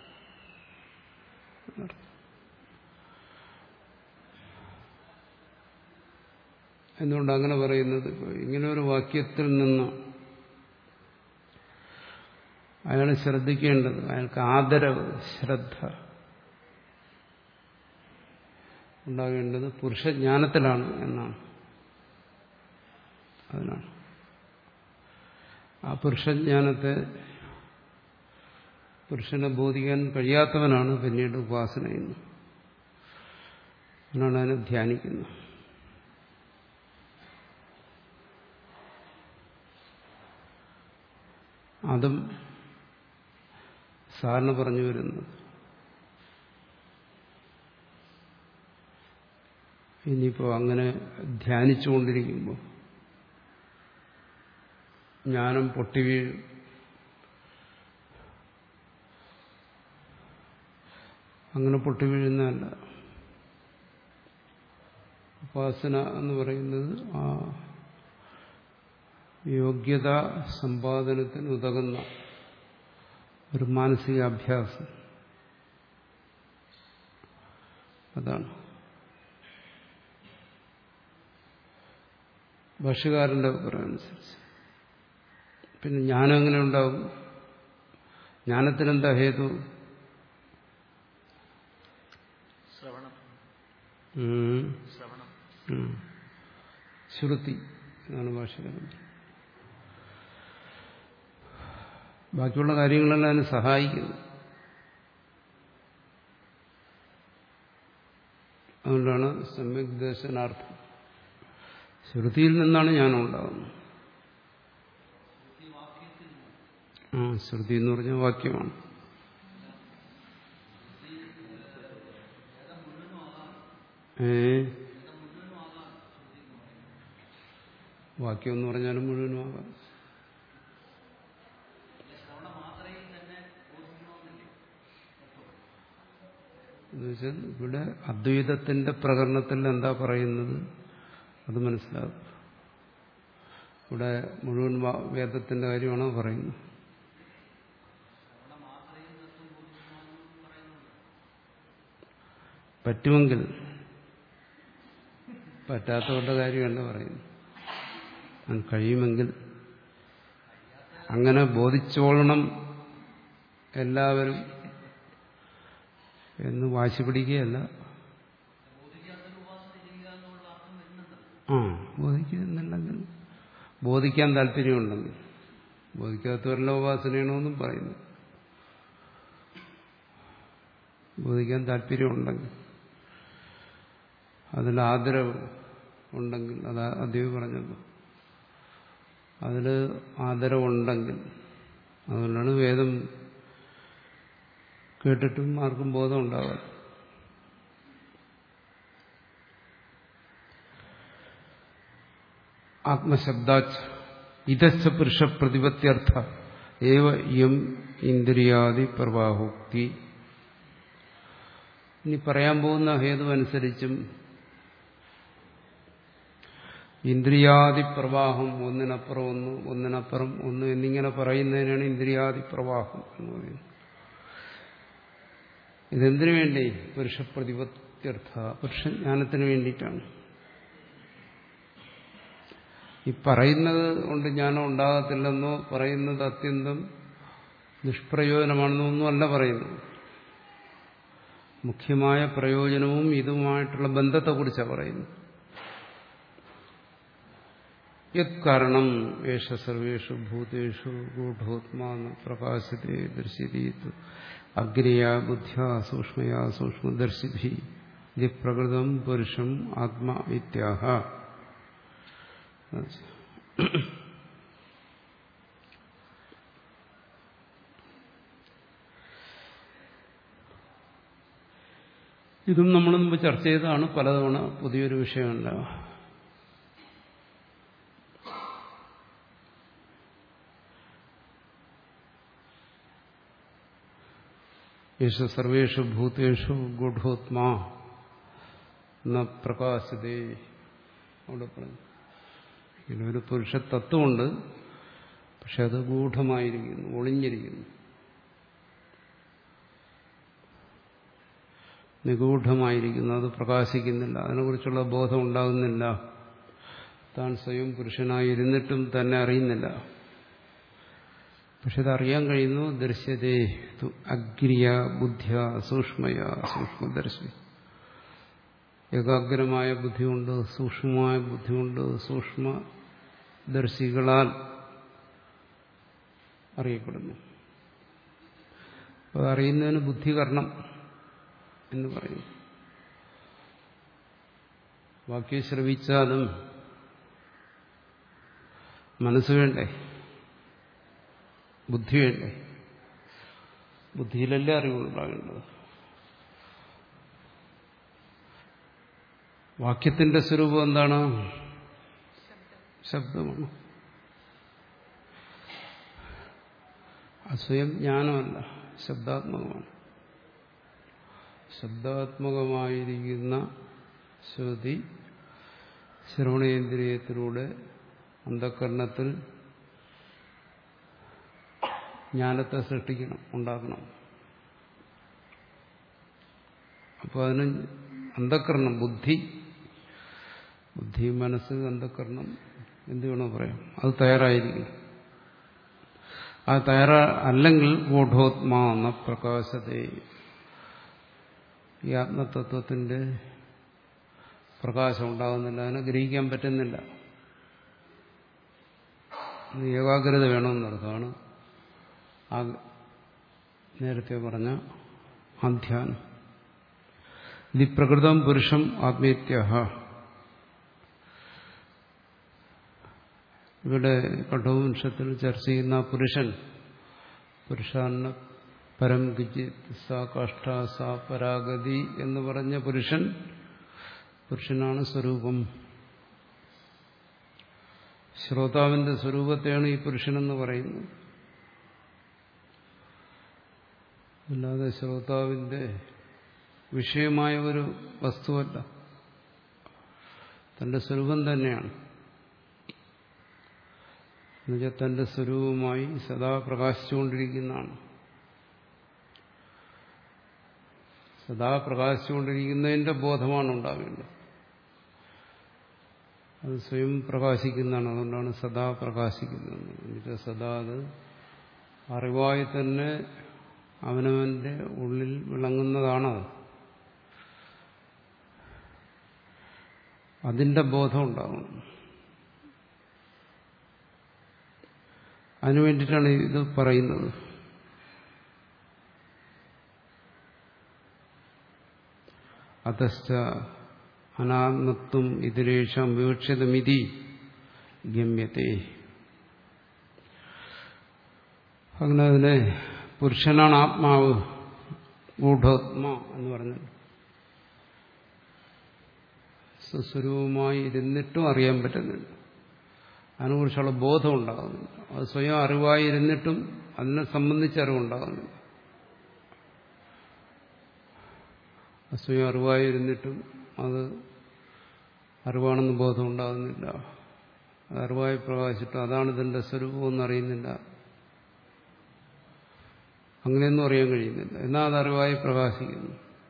എന്തുകൊണ്ട് അങ്ങനെ പറയുന്നത് ഇങ്ങനെ ഒരു വാക്യത്തിൽ നിന്ന് അയാൾ ശ്രദ്ധിക്കേണ്ടത് അയാൾക്ക് ആദരവ് ശ്രദ്ധ ഉണ്ടാകേണ്ടത് പുരുഷജ്ഞാനത്തിലാണ് എന്നാണ് അതിനാണ് ആ പുരുഷജ്ഞാനത്തെ പുരുഷനെ ബോധിക്കാൻ കഴിയാത്തവനാണ് പിന്നീട് ഉപാസന ചെയ്യുന്നത് അതിനാണ് അതിനെ ധ്യാനിക്കുന്നത് അതും സാറിന് പറഞ്ഞു വരുന്നത് ഇനിയിപ്പോൾ അങ്ങനെ ധ്യാനിച്ചുകൊണ്ടിരിക്കുമ്പോൾ ജ്ഞാനം പൊട്ടിവീഴും അങ്ങനെ പൊട്ടിവീഴുന്നതല്ല ഉപാസന എന്ന് പറയുന്നത് ആ യോഗ്യത സമ്പാദനത്തിന് ഉതകുന്ന ഒരു മാനസിക അഭ്യാസം അതാണ് ഭാഷകാരന്റെ അഭിപ്രായം അനുസരിച്ച് പിന്നെ ജ്ഞാനം എങ്ങനെ ഉണ്ടാവും ജ്ഞാനത്തിനെന്താ ഹേതു ശ്രവണം ഉം. ശ്രവണം ഉം. ശ്രുതി എന്നാണ് ഭാഷകാരൻ ബാക്കിയുള്ള കാര്യങ്ങളെല്ലാം അതിന് സഹായിക്കുന്നു അതുകൊണ്ടാണ് സമ്യക് ദർശനാർത്ഥം ശ്രുതിയിൽ നിന്നാണ് ജ്ഞാനം ഉണ്ടാകുന്നത് ആ ശ്രുതി എന്ന് പറഞ്ഞ വാക്യമാണ് ഏ വാക്യം എന്ന് പറഞ്ഞാലും മുഴുവനും ആകാം എന്നുവെച്ചാൽ ഇവിടെ അദ്വൈതത്തിന്റെ പ്രകരണത്തിൽ എന്താ പറയുന്നത് അത് മനസ്സിലാകും ഇവിടെ മുഴുവൻ വാ- വേദത്തിന്റെ കാര്യമാണോ പറയുന്നത് പറ്റുമെങ്കിൽ പറ്റാത്തവരുടെ കാര്യമല്ല പറയുന്നു അത് കഴിയുമെങ്കിൽ അങ്ങനെ ബോധിച്ചോളണം എല്ലാവരും എന്ന് വാശി പിടിക്കുകയല്ല ആ ബോധിക്കുന്നുണ്ടെങ്കിൽ ബോധിക്കാൻ താല്പര്യമുണ്ടെങ്കിൽ ബോധിക്കാത്തവരുടെ ഉപാസനയാണോന്നും പറയുന്നു ബോധിക്കാൻ താല്പര്യമുണ്ടെങ്കിൽ അതിൽ ആദരവ് ഉണ്ടെങ്കിൽ അത് അദ്ദേഹം പറഞ്ഞല്ലോ അതിൽ ആദരവുണ്ടെങ്കിൽ അതുകൊണ്ടാണ് വേദം കേട്ടിട്ടും ആർക്കും ബോധം ഉണ്ടാകാം ആത്മശബ്ദാച്ച് ഇതച്ച പുരുഷ പ്രതിപത്യർത്ഥ ഏവ യം ഇന്ദ്രിയാദി പ്രവാഹോക്തി ഇനി പറയാൻ പോകുന്ന ഹേതു അനുസരിച്ചും ഇന്ദ്രിയാദി പ്രവാഹം ഒന്നിനപ്പുറം ഒന്ന് ഒന്നിനപ്പുറം ഒന്ന് എന്നിങ്ങനെ പറയുന്നതിനാണ് ഇന്ദ്രിയാദി പ്രവാഹം എന്ന് പറയുന്നത് ഇതെന്തിനു വേണ്ടി പുരുഷ പ്രതിപത്യർത്ഥ പുരുഷജ്ഞാനത്തിന് വേണ്ടിയിട്ടാണ് ഈ പറയുന്നത് കൊണ്ട് ജ്ഞാനം ഉണ്ടാകത്തില്ലെന്നോ പറയുന്നത് അത്യന്തം നിഷ്പ്രയോജനമാണെന്നോ ഒന്നും അല്ല പറയുന്നത് മുഖ്യമായ പ്രയോജനവും ഇതുമായിട്ടുള്ള ബന്ധത്തെക്കുറിച്ചാണ് പറയുന്നത് യത് കാരണം ഏഷ സർവേഷു ഭൂതേഷു ഗൂഢോത്മാ പ്രകാശത്തെ ദർശിതീത് അഗ്നിയാ ബുദ്ധ്യാ സൂക്ഷ്മയാ സൂക്ഷ്മദർശിഭി ഇത് പ്രകൃതം പുരുഷം ആത്മാ ഇത്യാഹ ഇതും നമ്മൾ മുമ്പ് ചർച്ച ചെയ്തതാണ് പലതവണ പുതിയൊരു വിഷയമല്ല യേശു സർവേഷു ഭൂതേഷു ഗൂഢോത്മാ ന പ്രകാശതേ അവിടെ പറഞ്ഞു ഇതിനൊരു പുരുഷ തത്വമുണ്ട് പക്ഷെ അത് ഗൂഢമായിരിക്കുന്നു ഒളിഞ്ഞിരിക്കുന്നു നിഗൂഢമായിരിക്കുന്നു അത് പ്രകാശിക്കുന്നില്ല അതിനെക്കുറിച്ചുള്ള ബോധം ഉണ്ടാകുന്നില്ല താൻ സ്വയം പുരുഷനായിരുന്നിട്ടും തന്നെ അറിയുന്നില്ല പക്ഷെ അതറിയാൻ കഴിയുന്നു ദൃശ്യതേ അഗ്രിയ ബുദ്ധിയ സൂക്ഷ്മയ സൂക്ഷ്മദർശി ഏകാഗ്രമായ ബുദ്ധിയുണ്ട് സൂക്ഷ്മമായ ബുദ്ധിയുണ്ട് സൂക്ഷ്മദർശികളാൽ അറിയപ്പെടുന്നു അപ്പോൾ അറിയുന്നതിന് ബുദ്ധികരണം എന്ന് പറയും വാക്യം ശ്രവിച്ചാലും മനസ്സ് വേണ്ടേ ബുദ്ധി വേണ്ടേ ബുദ്ധിയിലല്ലേ അറിവുണ്ടാകേണ്ടത് വാക്യത്തിന്റെ സ്വരൂപം എന്താണ് ശബ്ദമാണ് അസ്വയം ജ്ഞാനമല്ല ശബ്ദാത്മകമാണ് ശബ്ദാത്മകമായിരിക്കുന്ന ശ്രുതി ശ്രവണേന്ദ്രിയത്തിലൂടെ അന്ധകരണത്തിൽ ജ്ഞാനത്തെ സൃഷ്ടിക്കണം ഉണ്ടാക്കണം അപ്പോൾ അതിന് അന്ധകരണം ബുദ്ധി ബുദ്ധി മനസ്സ് അന്ധകരണം എന്ത് വേണോ പറയാം അത് തയ്യാറായിരിക്കും അത് തയ്യാറാ അല്ലെങ്കിൽ ഗൂഢോത്മാ എന്ന പ്രകാശത്തെ ഈ ആത്മതത്വത്തിന്റെ പ്രകാശം ഉണ്ടാകുന്നില്ല അതിനെ ഗ്രഹിക്കാൻ പറ്റുന്നില്ല ഏകാഗ്രത വേണമെന്നർത്ഥമാണ് ആ നേരത്തെ പറഞ്ഞ അധ്യാനം ഇത് പ്രകൃതം പുരുഷം ആത്മീത്യ ഇവിടെ കഠോപനിഷത്തിൽ ചർച്ച ചെയ്യുന്ന പുരുഷൻ പുരുഷാന്ന പരം ഗിജിത് സ കാഷ്ട സ പരാഗതി എന്ന് പറഞ്ഞ പുരുഷൻ പുരുഷനാണ് സ്വരൂപം ശ്രോതാവിന്റെ സ്വരൂപത്തെയാണ് ഈ പുരുഷനെന്ന് പറയുന്നത് അല്ലാതെ ശ്രോതാവിന്റെ വിഷയമായ ഒരു വസ്തുവല്ല തന്റെ സ്വരൂപം തന്നെയാണ് എന്നുവെച്ചാൽ തന്റെ സ്വരൂപമായി സദാ പ്രകാശിച്ചുകൊണ്ടിരിക്കുന്നതാണ് സദാ പ്രകാശിച്ചുകൊണ്ടിരിക്കുന്നതിന്റെ ബോധമാണ് ഉണ്ടാവേണ്ടത് അത് സ്വയം പ്രകാശിക്കുന്നതാണ് അതുകൊണ്ടാണ് സദാ പ്രകാശിക്കുന്നത് എന്നുവെച്ചാൽ സദാ അത് അറിവായി തന്നെ അവനവന്റെ ഉള്ളിൽ വിളങ്ങുന്നതാണ് അതിന്റെ ബോധം ഉണ്ടാവണം അതിനു വേണ്ടിയിട്ടാണ് ഇത് പറയുന്നത് അതശ്ച അനാത്മത്വം ഇതിരേഷം വിവക്ഷിതമിതി ഗമ്യത്തെ അങ്ങനെ അതിനെ പുരുഷനാണ് ആത്മാവ് ഗൂഢാത്മ എന്ന് പറഞ്ഞത് സ്വസ്വരൂപമായി ഇരുന്നിട്ടും അറിയാൻ പറ്റുന്നില്ല അതിനെക്കുറിച്ചുള്ള ബോധം ഉണ്ടാകുന്നില്ല അത് സ്വയം അറിവായിരുന്നിട്ടും അതിനെ സംബന്ധിച്ച് അറിവുണ്ടാകുന്നില്ല അത് സ്വയം അറിവായിരുന്നിട്ടും അത് അറിവാണെന്ന് ബോധം ഉണ്ടാകുന്നില്ല അത് അറിവായി പ്രകാശിച്ചിട്ട് അതാണ് ഇതിന്റെ സ്വരൂപമെന്ന് അറിയുന്നില്ല അങ്ങനെയൊന്നും അറിയാൻ കഴിയുന്നില്ല എന്നാൽ അത് അറിവായി പ്രകാശിക്കുന്നു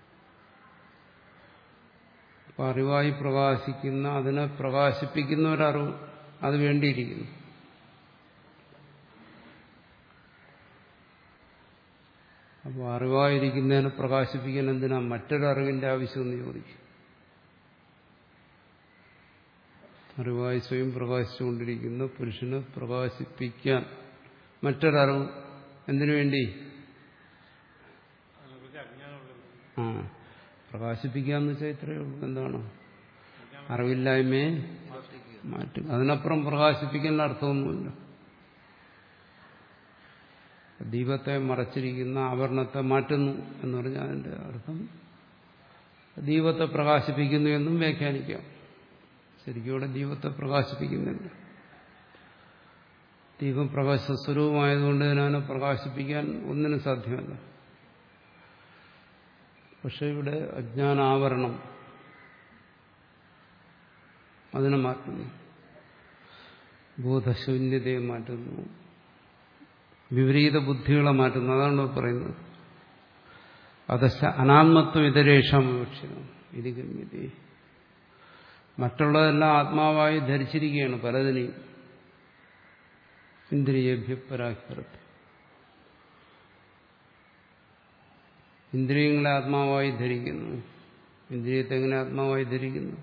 അപ്പൊ അറിവായി പ്രകാശിക്കുന്ന അതിനെ പ്രകാശിപ്പിക്കുന്ന ഒരറിവ് അത് വേണ്ടിയിരിക്കുന്നു അപ്പോൾ അറിവായിരിക്കുന്നതിനെ പ്രകാശിപ്പിക്കാൻ എന്തിനാ മറ്റൊരറിവിന്റെ ആവശ്യമെന്ന് ചോദിക്കും അറിവായി സ്വയം പ്രകാശിച്ചുകൊണ്ടിരിക്കുന്ന പുരുഷനെ പ്രകാശിപ്പിക്കാൻ മറ്റൊരറിവ് എന്തിനു വേണ്ടി ആ പ്രകാശിപ്പിക്കാന്ന് വെച്ചാൽ ഇത്രയേ ഉള്ളൂ എന്താണ് അറിവില്ലായ്മയെ മാറ്റുക അതിനപ്പുറം പ്രകാശിപ്പിക്കുന്ന അർത്ഥമൊന്നുമില്ല ദീപത്തെ മറച്ചിരിക്കുന്ന ആവരണത്തെ മാറ്റുന്നു എന്ന് പറഞ്ഞാൽ അതിന്റെ അർത്ഥം ദീപത്തെ പ്രകാശിപ്പിക്കുന്നു എന്നും വ്യാഖ്യാനിക്കാം ശരിക്കും ഇവിടെ ദീപത്തെ പ്രകാശിപ്പിക്കുന്നില്ല ദീപം പ്രകാശ സ്വരൂപമായതുകൊണ്ട് അതിനെ പ്രകാശിപ്പിക്കാൻ ഒന്നിനും സാധ്യമല്ല പക്ഷെ ഇവിടെ അജ്ഞാനാവരണം അതിനെ മാറ്റുന്നു ബോധശൂന്യതയെ മാറ്റുന്നു വിപരീത ബുദ്ധികളെ മാറ്റുന്നു അതാണ് പറയുന്നത് അതശ അനാത്മത്വം ഇതരേഷം വിവക്ഷിതം ഇത് ഗമ്യത മറ്റുള്ളതെല്ലാം ആത്മാവായി ധരിച്ചിരിക്കുകയാണ് പലതിനെയും ഇന്ദ്രിയഭ്യപരാഹ്യർത്ത് ഇന്ദ്രിയങ്ങളെ ആത്മാവായി ധരിക്കുന്നു ഇന്ദ്രിയത്തെ എങ്ങനെ ആത്മാവായി ധരിക്കുന്നു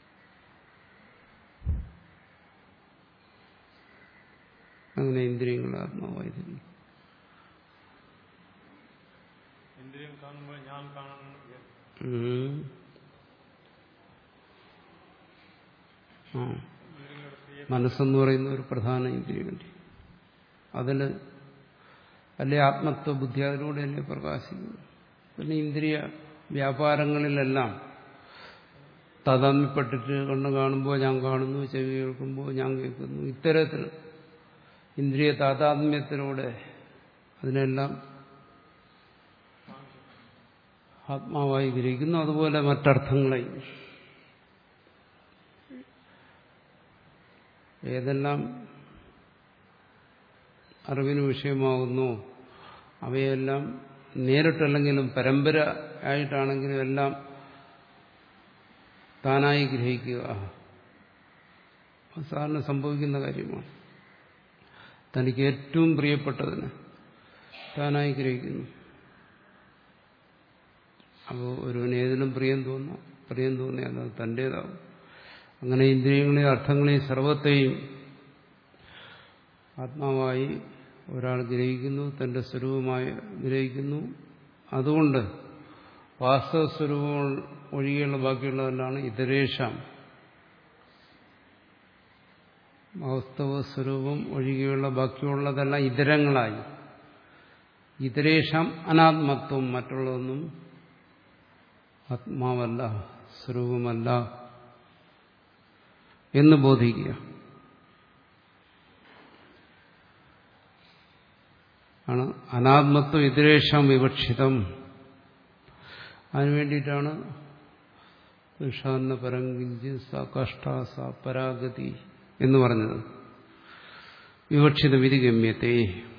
അങ്ങനെ ഇന്ദ്രിയങ്ങളെ ആത്മാവായി ധരിക്കുന്നു ഇന്ദ്രിയം കാണുമ്പോൾ ഞാൻ കാണുന്നു ഉം. ആ മനസ്സെന്ന് പറയുന്ന ഒരു പ്രധാന ഇന്ദ്രിയമുണ്ട് അതിൽ അല്ലെ ആത്മത്വ ബുദ്ധി അതിലൂടെ അല്ലേ പ്രകാശിക്കുന്നു പിന്നെ ഇന്ദ്രിയ വ്യാപാരങ്ങളിലെല്ലാം താതാമ്യപ്പെട്ടിട്ട് കണ്ണ് കാണുമ്പോൾ ഞാൻ കാണുന്നു ചെവി കേൾക്കുമ്പോൾ ഞാൻ കേൾക്കുന്നു ഇത്തരത്തിൽ ഇന്ദ്രിയ താതാത്മ്യത്തിലൂടെ അതിനെല്ലാം ആത്മാവായി ഗ്രഹിക്കുന്നു അതുപോലെ മറ്റർത്ഥങ്ങളെ ഏതെല്ലാം അറിവിന് വിഷയമാകുന്നു അവയെല്ലാം നേരിട്ടല്ലെങ്കിലും പരമ്പര ആയിട്ടാണെങ്കിലും എല്ലാം താനായി ഗ്രഹിക്കുക അത് സാധാരണ സംഭവിക്കുന്ന കാര്യമാണ് തനിക്ക് ഏറ്റവും പ്രിയപ്പെട്ടതിന് താനായി ഗ്രഹിക്കുന്നു അപ്പോൾ ഒരുവന് ഏതിലും പ്രിയം തോന്നാം പ്രിയം തോന്നിയാൽ അത് തൻ്റേതാവും അങ്ങനെ ഇന്ദ്രിയങ്ങളെയും അർത്ഥങ്ങളെയും സർവത്തെയും ആത്മാവായി ഒരാൾ ഗ്രഹിക്കുന്നു തന്റെ സ്വരൂപമായി ഗ്രഹിക്കുന്നു അതുകൊണ്ട് വാസ്തവ സ്വരൂപം ഒഴികെയുള്ള ബാക്കിയുള്ളതെല്ലാം ഇതരേഷാം വാസ്തവ സ്വരൂപം ഒഴികെയുള്ള ബാക്കിയുള്ളതെല്ലാം ഇതരങ്ങളായി ഇതരേഷാം അനാത്മത്വം മറ്റുള്ളതൊന്നും ആത്മാവല്ല സ്വരൂപമല്ല എന്ന് ബോധിക്കുക ആണ് അനാത്മത്വം ഇതരേഷാം വിവക്ഷിതം അതിനു വേണ്ടിയിട്ടാണ് പുരുഷാന്ന പരങ്കിഞ്ച് സ കഷ്ട സ പരാഗതി എന്ന് പറഞ്ഞത് വിവക്ഷിത വിധിഗമ്യത്തെ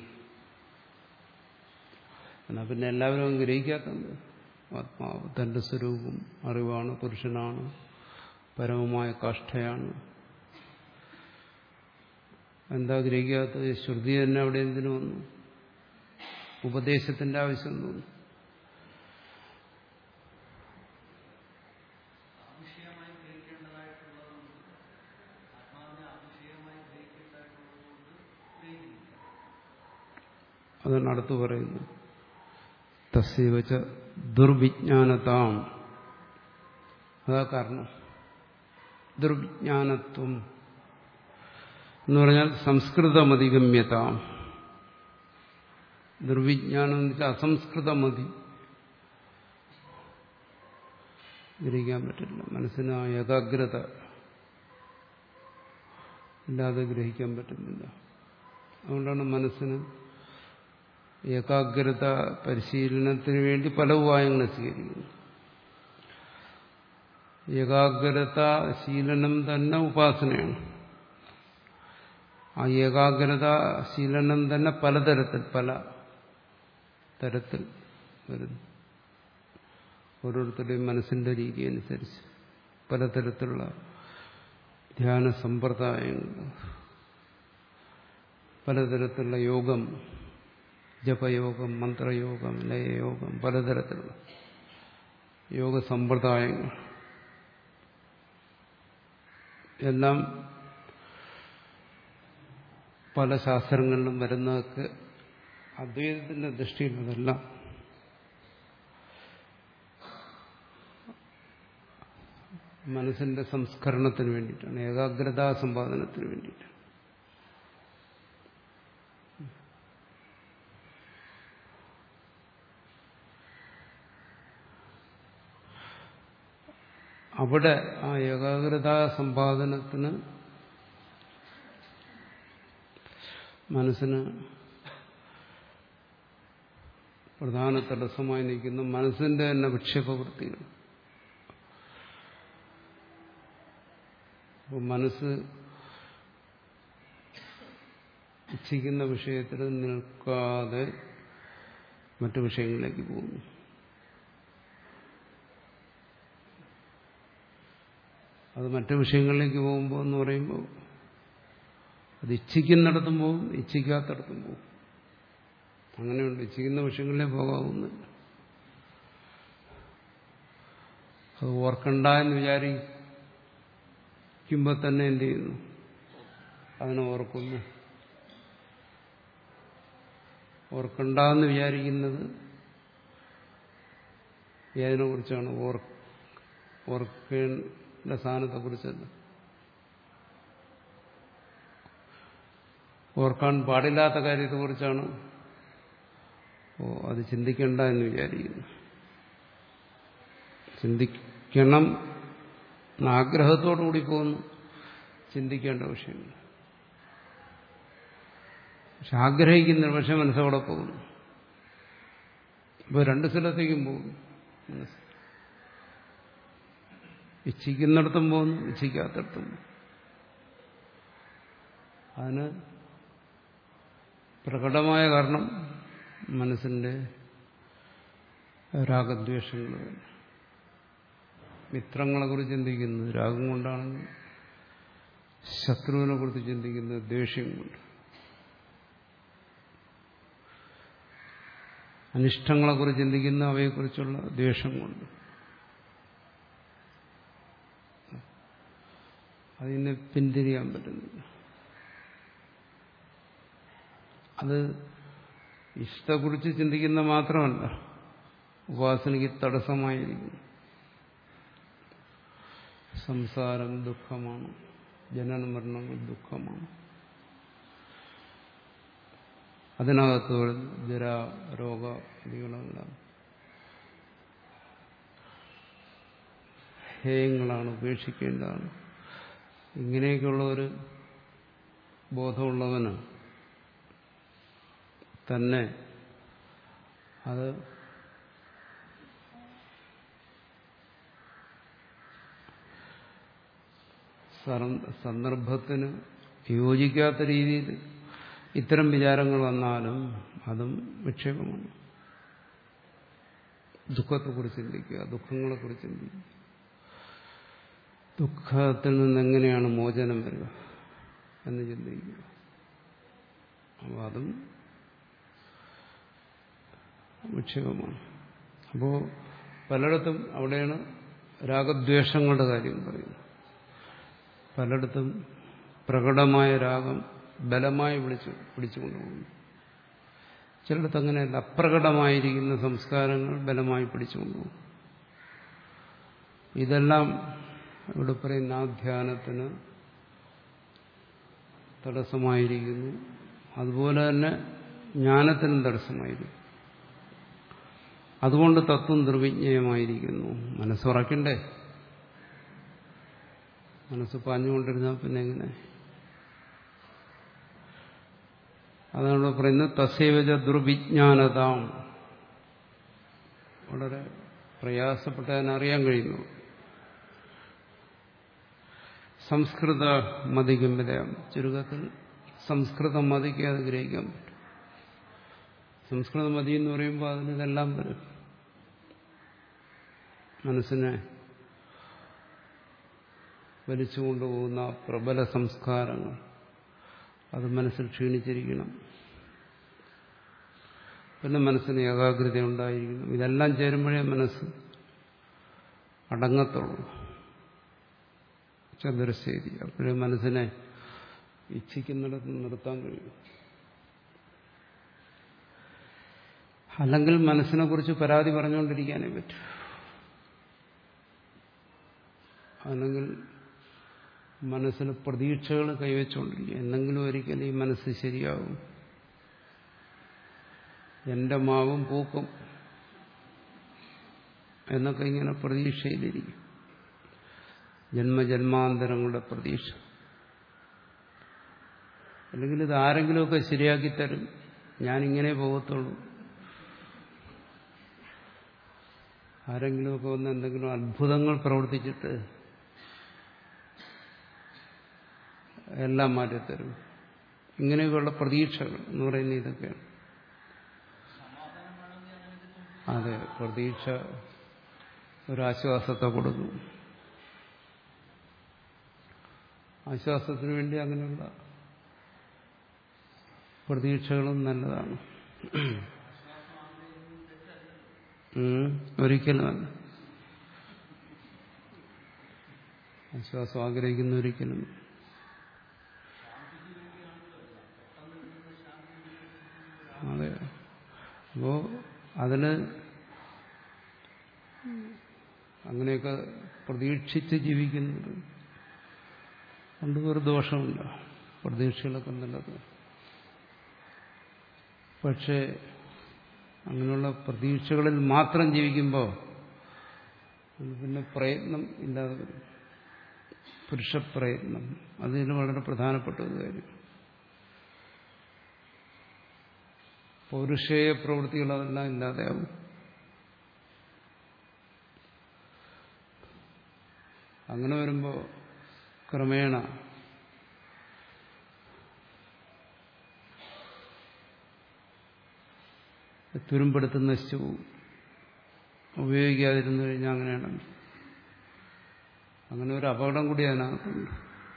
എന്നാ പിന്നെ എല്ലാവരും അങ്ങ് ഗ്രഹിക്കാത്തത് ആത്മാവ് തന്റെ സ്വരൂപം അറിവാണ് പുരുഷനാണ് പരമമായ കാഷ്ഠയാണ് എന്താ ഗ്രഹിക്കാത്തത് ശ്രുതി തന്നെ അവിടെ എന്തിനു വന്നു ഉപദേശത്തിന്റെ ആവശ്യം തോന്നുന്നു അതാണ് അടുത്ത് പറയുന്നത് തസ്യവച്ച ദുർവിജ്ഞാനതാം അതാ കാരണം ദുർവിജ്ഞാനത്വം എന്ന് പറഞ്ഞാൽ സംസ്കൃതമധിഗമ്യത ദുർവിജ്ഞാനം എന്ന് വെച്ചാൽ അസംസ്കൃതമതി ഗ്രഹിക്കാൻ പറ്റില്ല മനസ്സിന് ആ ഏകാഗ്രത ഇല്ലാതെ ഗ്രഹിക്കാൻ പറ്റുന്നില്ല അതുകൊണ്ടാണ് മനസ്സിന് ഏകാഗ്രത പരിശീലനത്തിന് വേണ്ടി പല ഉപായങ്ങളും സ്വീകരിക്കുന്നു ഏകാഗ്രത ശീലനം തന്നെ ഉപാസനയാണ് ആ ഏകാഗ്രത ശീലനം തന്നെ പലതരത്തിൽ പല തരത്തിൽ വരുന്നു ഓരോരുത്തരുടെയും മനസ്സിന്റെ രീതി അനുസരിച്ച് പലതരത്തിലുള്ള ധ്യാന സമ്പ്രദായങ്ങൾ പലതരത്തിലുള്ള യോഗം ജപയോഗം മന്ത്രയോഗം ലയയോഗം പലതരത്തിലുള്ള യോഗ സമ്പ്രദായങ്ങൾ എല്ലാം പല ശാസ്ത്രങ്ങളിലും വരുന്നതൊക്കെ അദ്വൈതത്തിന്റെ ദൃഷ്ടിയിൽ അതെല്ലാം മനസ്സിന്റെ സംസ്കരണത്തിന് വേണ്ടിയിട്ടാണ് ഏകാഗ്രതാ സമ്പാദനത്തിന് വേണ്ടിയിട്ടാണ് അവിടെ ആ ഏകാഗ്രതാ സമ്പാദനത്തിന് മനസ്സിന് പ്രധാന തടസ്സമായി നിൽക്കുന്ന മനസ്സിന്റെ തന്നെ വിക്ഷേപവൃത്തികൾ അപ്പോൾ മനസ്സ് ഇച്ഛിക്കുന്ന വിഷയത്തിൽ നിൽക്കാതെ മറ്റു വിഷയങ്ങളിലേക്ക് പോകുന്നു അത് മറ്റു വിഷയങ്ങളിലേക്ക് പോകുമ്പോൾ എന്ന് പറയുമ്പോൾ അത് ഇച്ഛിക്കുന്നിടത്തും പോകും ഇച്ഛിക്കാത്തടത്തും പോകും അങ്ങനെയുണ്ട് ഇച്ഛിക്കുന്ന വിഷയങ്ങളിലേ പോകാവുന്നില്ല അത് ഓർക്കണ്ട എന്ന് വിചാരിക്കുമ്പോൾ തന്നെ എന്ത് ചെയ്യുന്നു അതിനെ ഓർക്കുന്നു ഓർക്കണ്ട എന്ന് വിചാരിക്കുന്നത് ഏതിനെ കുറിച്ചാണ് ഓർക്കേണ്ട സ്ഥാനത്തെക്കുറിച്ചല്ല ഓർക്കാൻ പാടില്ലാത്ത കാര്യത്തെക്കുറിച്ചാണ് ഓ അത് ചിന്തിക്കണ്ട എന്ന് വിചാരിക്കുന്നു ചിന്തിക്കണം എന്ന ആഗ്രഹത്തോടു കൂടി പോകുന്നു ചിന്തിക്കേണ്ട വിഷയങ്ങൾ പക്ഷെ ആഗ്രഹിക്കുന്ന പക്ഷെ മനസ്സവിടെ പോകുന്നു ഇപ്പോൾ രണ്ട് സ്ഥലത്തേക്കും പോകുന്നു മനസ്സ് ഇച്ഛിക്കുന്നിടത്തും പോകുന്നു ഇച്ഛിക്കാത്തടത്തും പോകുന്നു അതിന് പ്രകടമായ കാരണം മനസ്സിന്റെ രാഗദ്വേഷങ്ങൾ തന്നെ മിത്രങ്ങളെ കുറിച്ച് ചിന്തിക്കുന്നത് രാഗം കൊണ്ടാണെങ്കിൽ ശത്രുവിനെ കുറിച്ച് ചിന്തിക്കുന്നത് ദേഷ്യം കൊണ്ട് അനിഷ്ടങ്ങളെക്കുറിച്ച് ചിന്തിക്കുന്ന അവയെക്കുറിച്ചുള്ള ദ്വേഷം കൊണ്ട് അതിനെ പിന്തിരിയാൻ പറ്റുന്നില്ല അത് ഇഷ്ടത്തെക്കുറിച്ച് ചിന്തിക്കുന്ന മാത്രമല്ല ഉപാസനയ്ക്ക് തടസ്സമായിരിക്കുന്നു സംസാരം ദുഃഖമാണ് ജനന മരണങ്ങൾ ദുഃഖമാണ് അതിനകത്ത് വരുന്ന ജര രോഗ ഇതികളെല്ലാം ഹേയങ്ങളാണ് ഉപേക്ഷിക്കേണ്ടതാണ് ഇങ്ങനെയൊക്കെയുള്ള ഒരു ബോധമുള്ളവന് തന്നെ അത് സന്ദർഭത്തിന് യോജിക്കാത്ത രീതിയിൽ ഇത്തരം വിചാരങ്ങൾ വന്നാലും അതും വിക്ഷേപമാണ് ദുഃഖത്തെക്കുറിച്ച് ചിന്തിക്കുക ദുഃഖങ്ങളെക്കുറിച്ച് ചിന്തിക്കുക ദുഃഖത്തിൽ നിന്ന് എങ്ങനെയാണ് മോചനം വരിക എന്ന് ചിന്തിക്കുക അപ്പോൾ അതും വിക്ഷേപമാണ് അപ്പോൾ പലയിടത്തും അവിടെയാണ് രാഗദ്വേഷങ്ങളുടെ കാര്യം പറയുന്നത് പലയിടത്തും പ്രകടമായ രാഗം ബലമായി വിളിച്ചു പിടിച്ചുകൊണ്ടുപോകുന്നു ചിലയിടത്ത് അങ്ങനെയല്ല അപ്രകടമായിരിക്കുന്ന സംസ്കാരങ്ങൾ ബലമായി പിടിച്ചുകൊണ്ടുപോകും ഇതെല്ലാം ഇവിടെ പറയുന്ന ആ ധ്യാനത്തിന് തടസ്സമായിരിക്കുന്നു അതുപോലെ തന്നെ ജ്ഞാനത്തിനും തടസ്സമായിരിക്കും അതുകൊണ്ട് തത്വം നിർവിജ്ഞയമായിരിക്കുന്നു മനസ്സുറക്കണ്ടേ മനസ്സ് പാഞ്ഞുകൊണ്ടിരുന്നാൽ പിന്നെ എങ്ങനെ അതാണ് ഇവിടെ പറയുന്നത് തസ്യവച ദുർവിജ്ഞാനതാം വളരെ പ്രയാസപ്പെട്ട് അതിനറിയാൻ കഴിയുന്നു സംസ്കൃത മതിഗമ്യതയാണ് ചുരുക്കത്തിൽ സംസ്കൃത മതിക്ക് അത് ഗ്രഹിക്കാൻ പറ്റും സംസ്കൃത മതി എന്ന് പറയുമ്പോൾ അതിന് ഇതെല്ലാം വരും മനസ്സിനെ വലിച്ചു കൊണ്ടുപോകുന്ന പ്രബല സംസ്കാരങ്ങൾ അത് മനസ്സിൽ ക്ഷീണിച്ചിരിക്കണം പിന്നെ മനസ്സിന് ഏകാഗ്രത ഉണ്ടായിരിക്കണം ഇതെല്ലാം ചേരുമ്പോഴേ മനസ്സ് അടങ്ങത്തുള്ളൂ ചതുരശ്ശേരി അപ്പോഴേ മനസ്സിനെ ഇച്ഛിക്കുന്നിടത്ത് നിർത്താൻ കഴിയും അല്ലെങ്കിൽ മനസ്സിനെ കുറിച്ച് പരാതി പറഞ്ഞുകൊണ്ടിരിക്കാനേ പറ്റൂ അല്ലെങ്കിൽ മനസ്സിൽ പ്രതീക്ഷകൾ കൈവച്ചുകൊണ്ടിരിക്കുക എന്തെങ്കിലും ഒരിക്കലും ഈ മനസ്സ് ശരിയാവും എന്റെ മാവും പൂക്കും എന്നൊക്കെ ഇങ്ങനെ പ്രതീക്ഷയിലിരിക്കും ജന്മജന്മാന്തരങ്ങളുടെ പ്രതീക്ഷ അല്ലെങ്കിൽ ഇത് ആരെങ്കിലുമൊക്കെ ശരിയാക്കി തരും ഞാനിങ്ങനെ പോകത്തുള്ളൂ ആരെങ്കിലുമൊക്കെ വന്ന് എന്തെങ്കിലും അത്ഭുതങ്ങൾ പ്രവർത്തിച്ചിട്ട് എല്ലാം മാറ്റിത്തരും ഇങ്ങനെയൊക്കെയുള്ള പ്രതീക്ഷകൾ എന്ന് പറയുന്ന ഇതൊക്കെയാണ് അതെ പ്രതീക്ഷ ഒരാശ്വാസത്തെ കൊടുക്കും ആശ്വാസത്തിന് വേണ്ടി അങ്ങനെയുള്ള പ്രതീക്ഷകളും നല്ലതാണ് ഉം, ഒരിക്കലുമല്ല ആശ്വാസം ആഗ്രഹിക്കുന്ന ഒരിക്കലും അതെ അപ്പോ അതിന് അങ്ങനെയൊക്കെ പ്രതീക്ഷിച്ച് ജീവിക്കുന്നത് കൊണ്ട് ഒരു ദോഷമില്ല പ്രതീക്ഷകളൊക്കെ നല്ലത് പക്ഷേ അങ്ങനെയുള്ള പ്രതീക്ഷകളിൽ മാത്രം ജീവിക്കുമ്പോൾ അത് പിന്നെ പ്രയത്നം ഇല്ലാതെ വരും പുരുഷപ്രയത്നം അതിന് വളരെ പ്രധാനപ്പെട്ട ഒരു കാര്യം പൗരുഷേയ പ്രവൃത്തികൾ അതെല്ലാം ഇല്ലാതെയാവും അങ്ങനെ വരുമ്പോൾ ക്രമേണ തുരുമ്പെടുത്ത് നശിച്ചു പോകും ഉപയോഗിക്കാതിരുന്നു കഴിഞ്ഞാൽ അങ്ങനെയാണ് അങ്ങനെ ഒരു അപകടം കൂടി അതിനകത്തുണ്ട്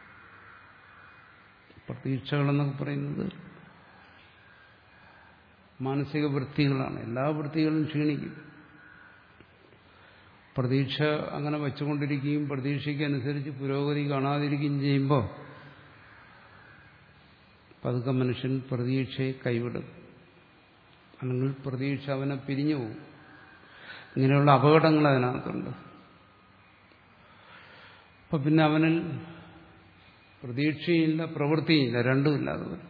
പ്രതീക്ഷകളെന്നൊക്കെ പറയുന്നത് മാനസിക വൃത്തികളാണ് എല്ലാ വൃത്തികളും ക്ഷീണിക്കും പ്രതീക്ഷ അങ്ങനെ വെച്ചുകൊണ്ടിരിക്കുകയും പ്രതീക്ഷയ്ക്കനുസരിച്ച് പുരോഗതി കാണാതിരിക്കുകയും ചെയ്യുമ്പോൾ പതുക്കെ മനുഷ്യൻ പ്രതീക്ഷയെ കൈവിടും അല്ലെങ്കിൽ പ്രതീക്ഷ അവനെ പിരിഞ്ഞു പോകും ഇങ്ങനെയുള്ള അപകടങ്ങൾ അതിനകത്തുണ്ട് അപ്പൊ പിന്നെ അവനിൽ പ്രതീക്ഷയില്ല പ്രവൃത്തിയില്ല രണ്ടുമില്ലാതെ വരും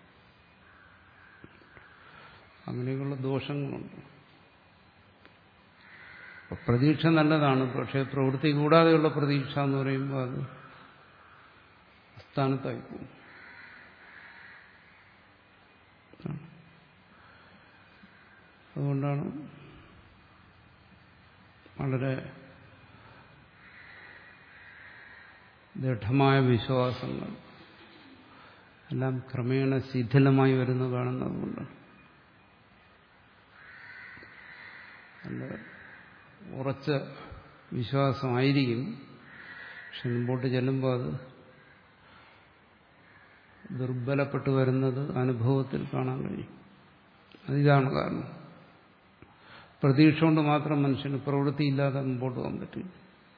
അങ്ങനെയൊക്കെയുള്ള ദോഷങ്ങളുണ്ട് അപ്പൊ പ്രതീക്ഷ നല്ലതാണ് പക്ഷെ പ്രവൃത്തി കൂടാതെയുള്ള പ്രതീക്ഷ എന്ന് പറയുമ്പോൾ അത് അസ്ഥാനത്തായി പോകും അതുകൊണ്ടാണ് വളരെ ദൃഢമായ വിശ്വാസങ്ങൾ എല്ലാം ക്രമേണ ശിഥിലമായി വരുന്ന കാണുന്നതുകൊണ്ട് നല്ല ഉറച്ച വിശ്വാസമായിരിക്കും പക്ഷെ മുമ്പോട്ട് ചെല്ലുമ്പോൾ അത് ദുർബലപ്പെട്ടു വരുന്നത് അനുഭവത്തിൽ കാണാൻ കഴിയും അതിതാണ് കാരണം പ്രതീക്ഷ കൊണ്ട് മാത്രം മനുഷ്യന് പ്രവൃത്തിയില്ലാതെ മുമ്പോട്ട് പോകാൻ പറ്റില്ല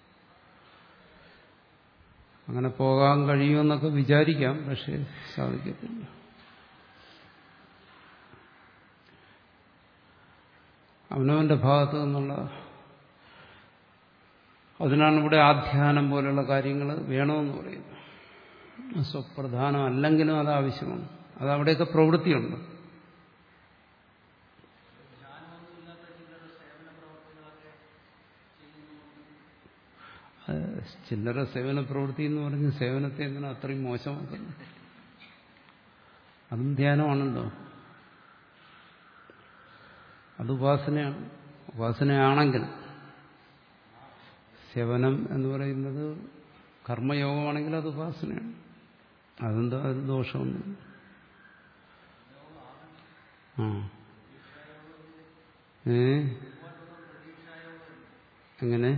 അങ്ങനെ പോകാൻ കഴിയുമെന്നൊക്കെ വിചാരിക്കാം പക്ഷെ സാധിക്കത്തില്ല അവനവന്റെ ഭാഗത്തു നിന്നുള്ള അതിനാണ് ഇവിടെ ആധ്യാനം പോലെയുള്ള കാര്യങ്ങൾ വേണമെന്ന് പറയുന്നത് സ്വപ്രധാനം അല്ലെങ്കിലും അത് ആവശ്യമാണ് അത് അവിടെയൊക്കെ പ്രവൃത്തിയുണ്ട് ചില്ലറ സേവന പ്രവൃത്തി എന്ന് പറഞ്ഞ് സേവനത്തെ എന്തിനാ അത്രയും മോശമാക്കുന്നു അതും ധ്യാനമാണല്ലോ അത് ഉപാസനയാണ് ഉപാസനയാണെങ്കിൽ ശവനം എന്ന് പറയുന്നത് കർമ്മയോഗമാണെങ്കിൽ അത് ഉപാസനയാണ് അതെന്താ അത് ദോഷമൊന്നും ആ ഏ എങ്ങനെ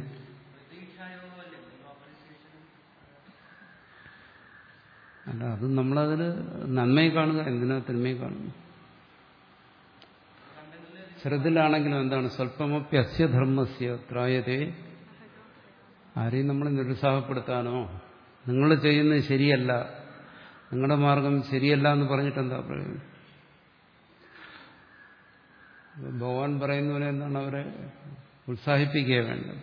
അല്ല അത് നമ്മളതിൽ നന്മയെ കാണുക എന്തിനാ തിന്മയെ കാണുന്നു ചെറുതിലാണെങ്കിലും എന്താണ് സ്വല്പമൊപ്പി അസ്യധർമ്മസ്യ ത്രായതേ ആരെയും നമ്മൾ നിരുത്സാഹപ്പെടുത്താനോ നിങ്ങൾ ചെയ്യുന്നത് ശരിയല്ല നിങ്ങളുടെ മാർഗം ശരിയല്ല എന്ന് പറഞ്ഞിട്ട് എന്താ പറയുന്നത് ഭഗവാൻ പറയുന്ന പോലെ എന്താണ് അവരെ ഉത്സാഹിപ്പിക്കുക വേണ്ടത്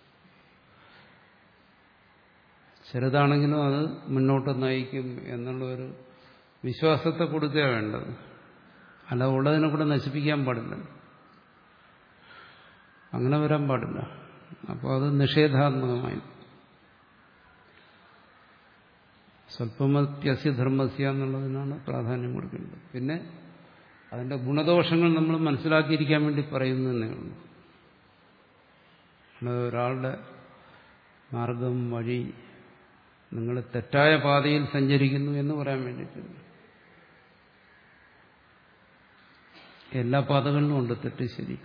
ചെറുതാണെങ്കിലും അത് മുന്നോട്ട് നയിക്കും എന്നുള്ള ഒരു വിശ്വാസത്തെ കൊടുക്കുക വേണ്ടത് അല്ല ഉള്ളതിനെ കൂടെ നശിപ്പിക്കാൻ പാടില്ല അങ്ങനെ വരാൻ പാടില്ല അപ്പോൾ അത് നിഷേധാത്മകമായി സ്വല്പമത്യസ്യ ധർമ്മസ്യ എന്നുള്ളതിനാണ് പ്രാധാന്യം കൊടുക്കേണ്ടത് പിന്നെ അതിന്റെ ഗുണദോഷങ്ങൾ നമ്മൾ മനസ്സിലാക്കിയിരിക്കാൻ വേണ്ടി പറയുന്നതേ ഉള്ളൂ അല്ലാതെ ഒരാളുടെ മാർഗം വഴി നിങ്ങൾ തെറ്റായ പാതയിൽ സഞ്ചരിക്കുന്നു എന്ന് പറയാൻ വേണ്ടിയിട്ടില്ല എല്ലാ പാതകളിലും ഉണ്ട് തെറ്റ് ശരി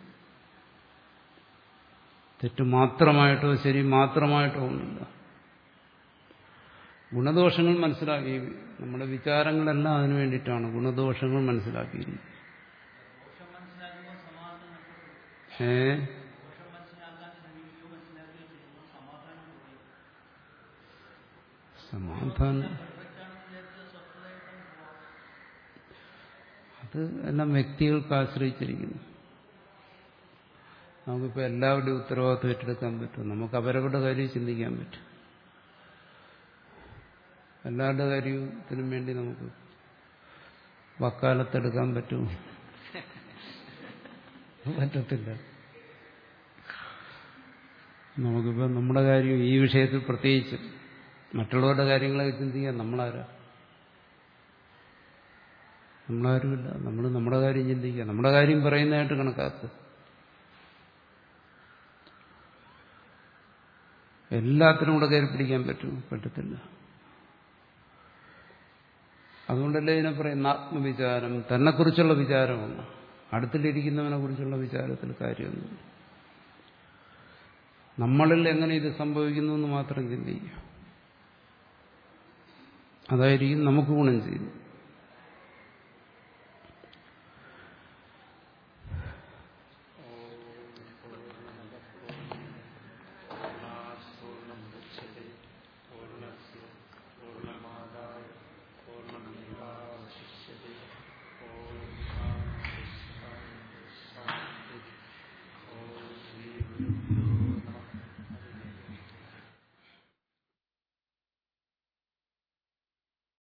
തെറ്റ് മാത്രമായിട്ടോ ശരി മാത്രമായിട്ടോ ഒന്നുമില്ല ഗുണദോഷങ്ങൾ മനസ്സിലാക്കി നമ്മുടെ വിചാരങ്ങളെല്ലാം അതിനു വേണ്ടിയിട്ടാണ് ഗുണദോഷങ്ങൾ മനസ്സിലാക്കിയിരിക്കുന്നത് ഏ സമാധാനം അത് എല്ലാം വ്യക്തികൾക്ക് ആശ്രയിച്ചിരിക്കുന്നു നമുക്കിപ്പോൾ എല്ലാവരുടെയും ഉത്തരവാദിത്വം ഏറ്റെടുക്കാൻ പറ്റും നമുക്ക് അവരവരുടെ കാര്യം ചിന്തിക്കാൻ പറ്റും എല്ലാവരുടെ കാര്യത്തിനും വേണ്ടി നമുക്ക് വക്കാലത്തെടുക്കാൻ പറ്റും പറ്റത്തില്ല നമുക്കിപ്പോൾ നമ്മുടെ കാര്യം ഈ വിഷയത്തിൽ പ്രത്യേകിച്ച് മറ്റുള്ളവരുടെ കാര്യങ്ങളൊക്കെ ചിന്തിക്കാൻ നമ്മളാരാ നമ്മളാരുമില്ല നമ്മൾ നമ്മുടെ കാര്യം ചിന്തിക്കുക നമ്മുടെ കാര്യം പറയുന്നതായിട്ട് കണക്കാക്കുക എല്ലാത്തിനും കൂടെ കയറി പിടിക്കാൻ പറ്റും പറ്റത്തില്ല അതുകൊണ്ടല്ലേ ഇതിനെ പറയുന്ന ആത്മവിചാരം തന്നെക്കുറിച്ചുള്ള വിചാരമാണ് അടുത്തിലിരിക്കുന്നവനെ കുറിച്ചുള്ള വിചാരത്തിൽ കാര്യമൊന്നും നമ്മളിൽ എങ്ങനെ ഇത് സംഭവിക്കുന്നു എന്ന് മാത്രം ചിന്തിക്കുക അതായിരിക്കും നമുക്ക് ഗുണം ചെയ്യും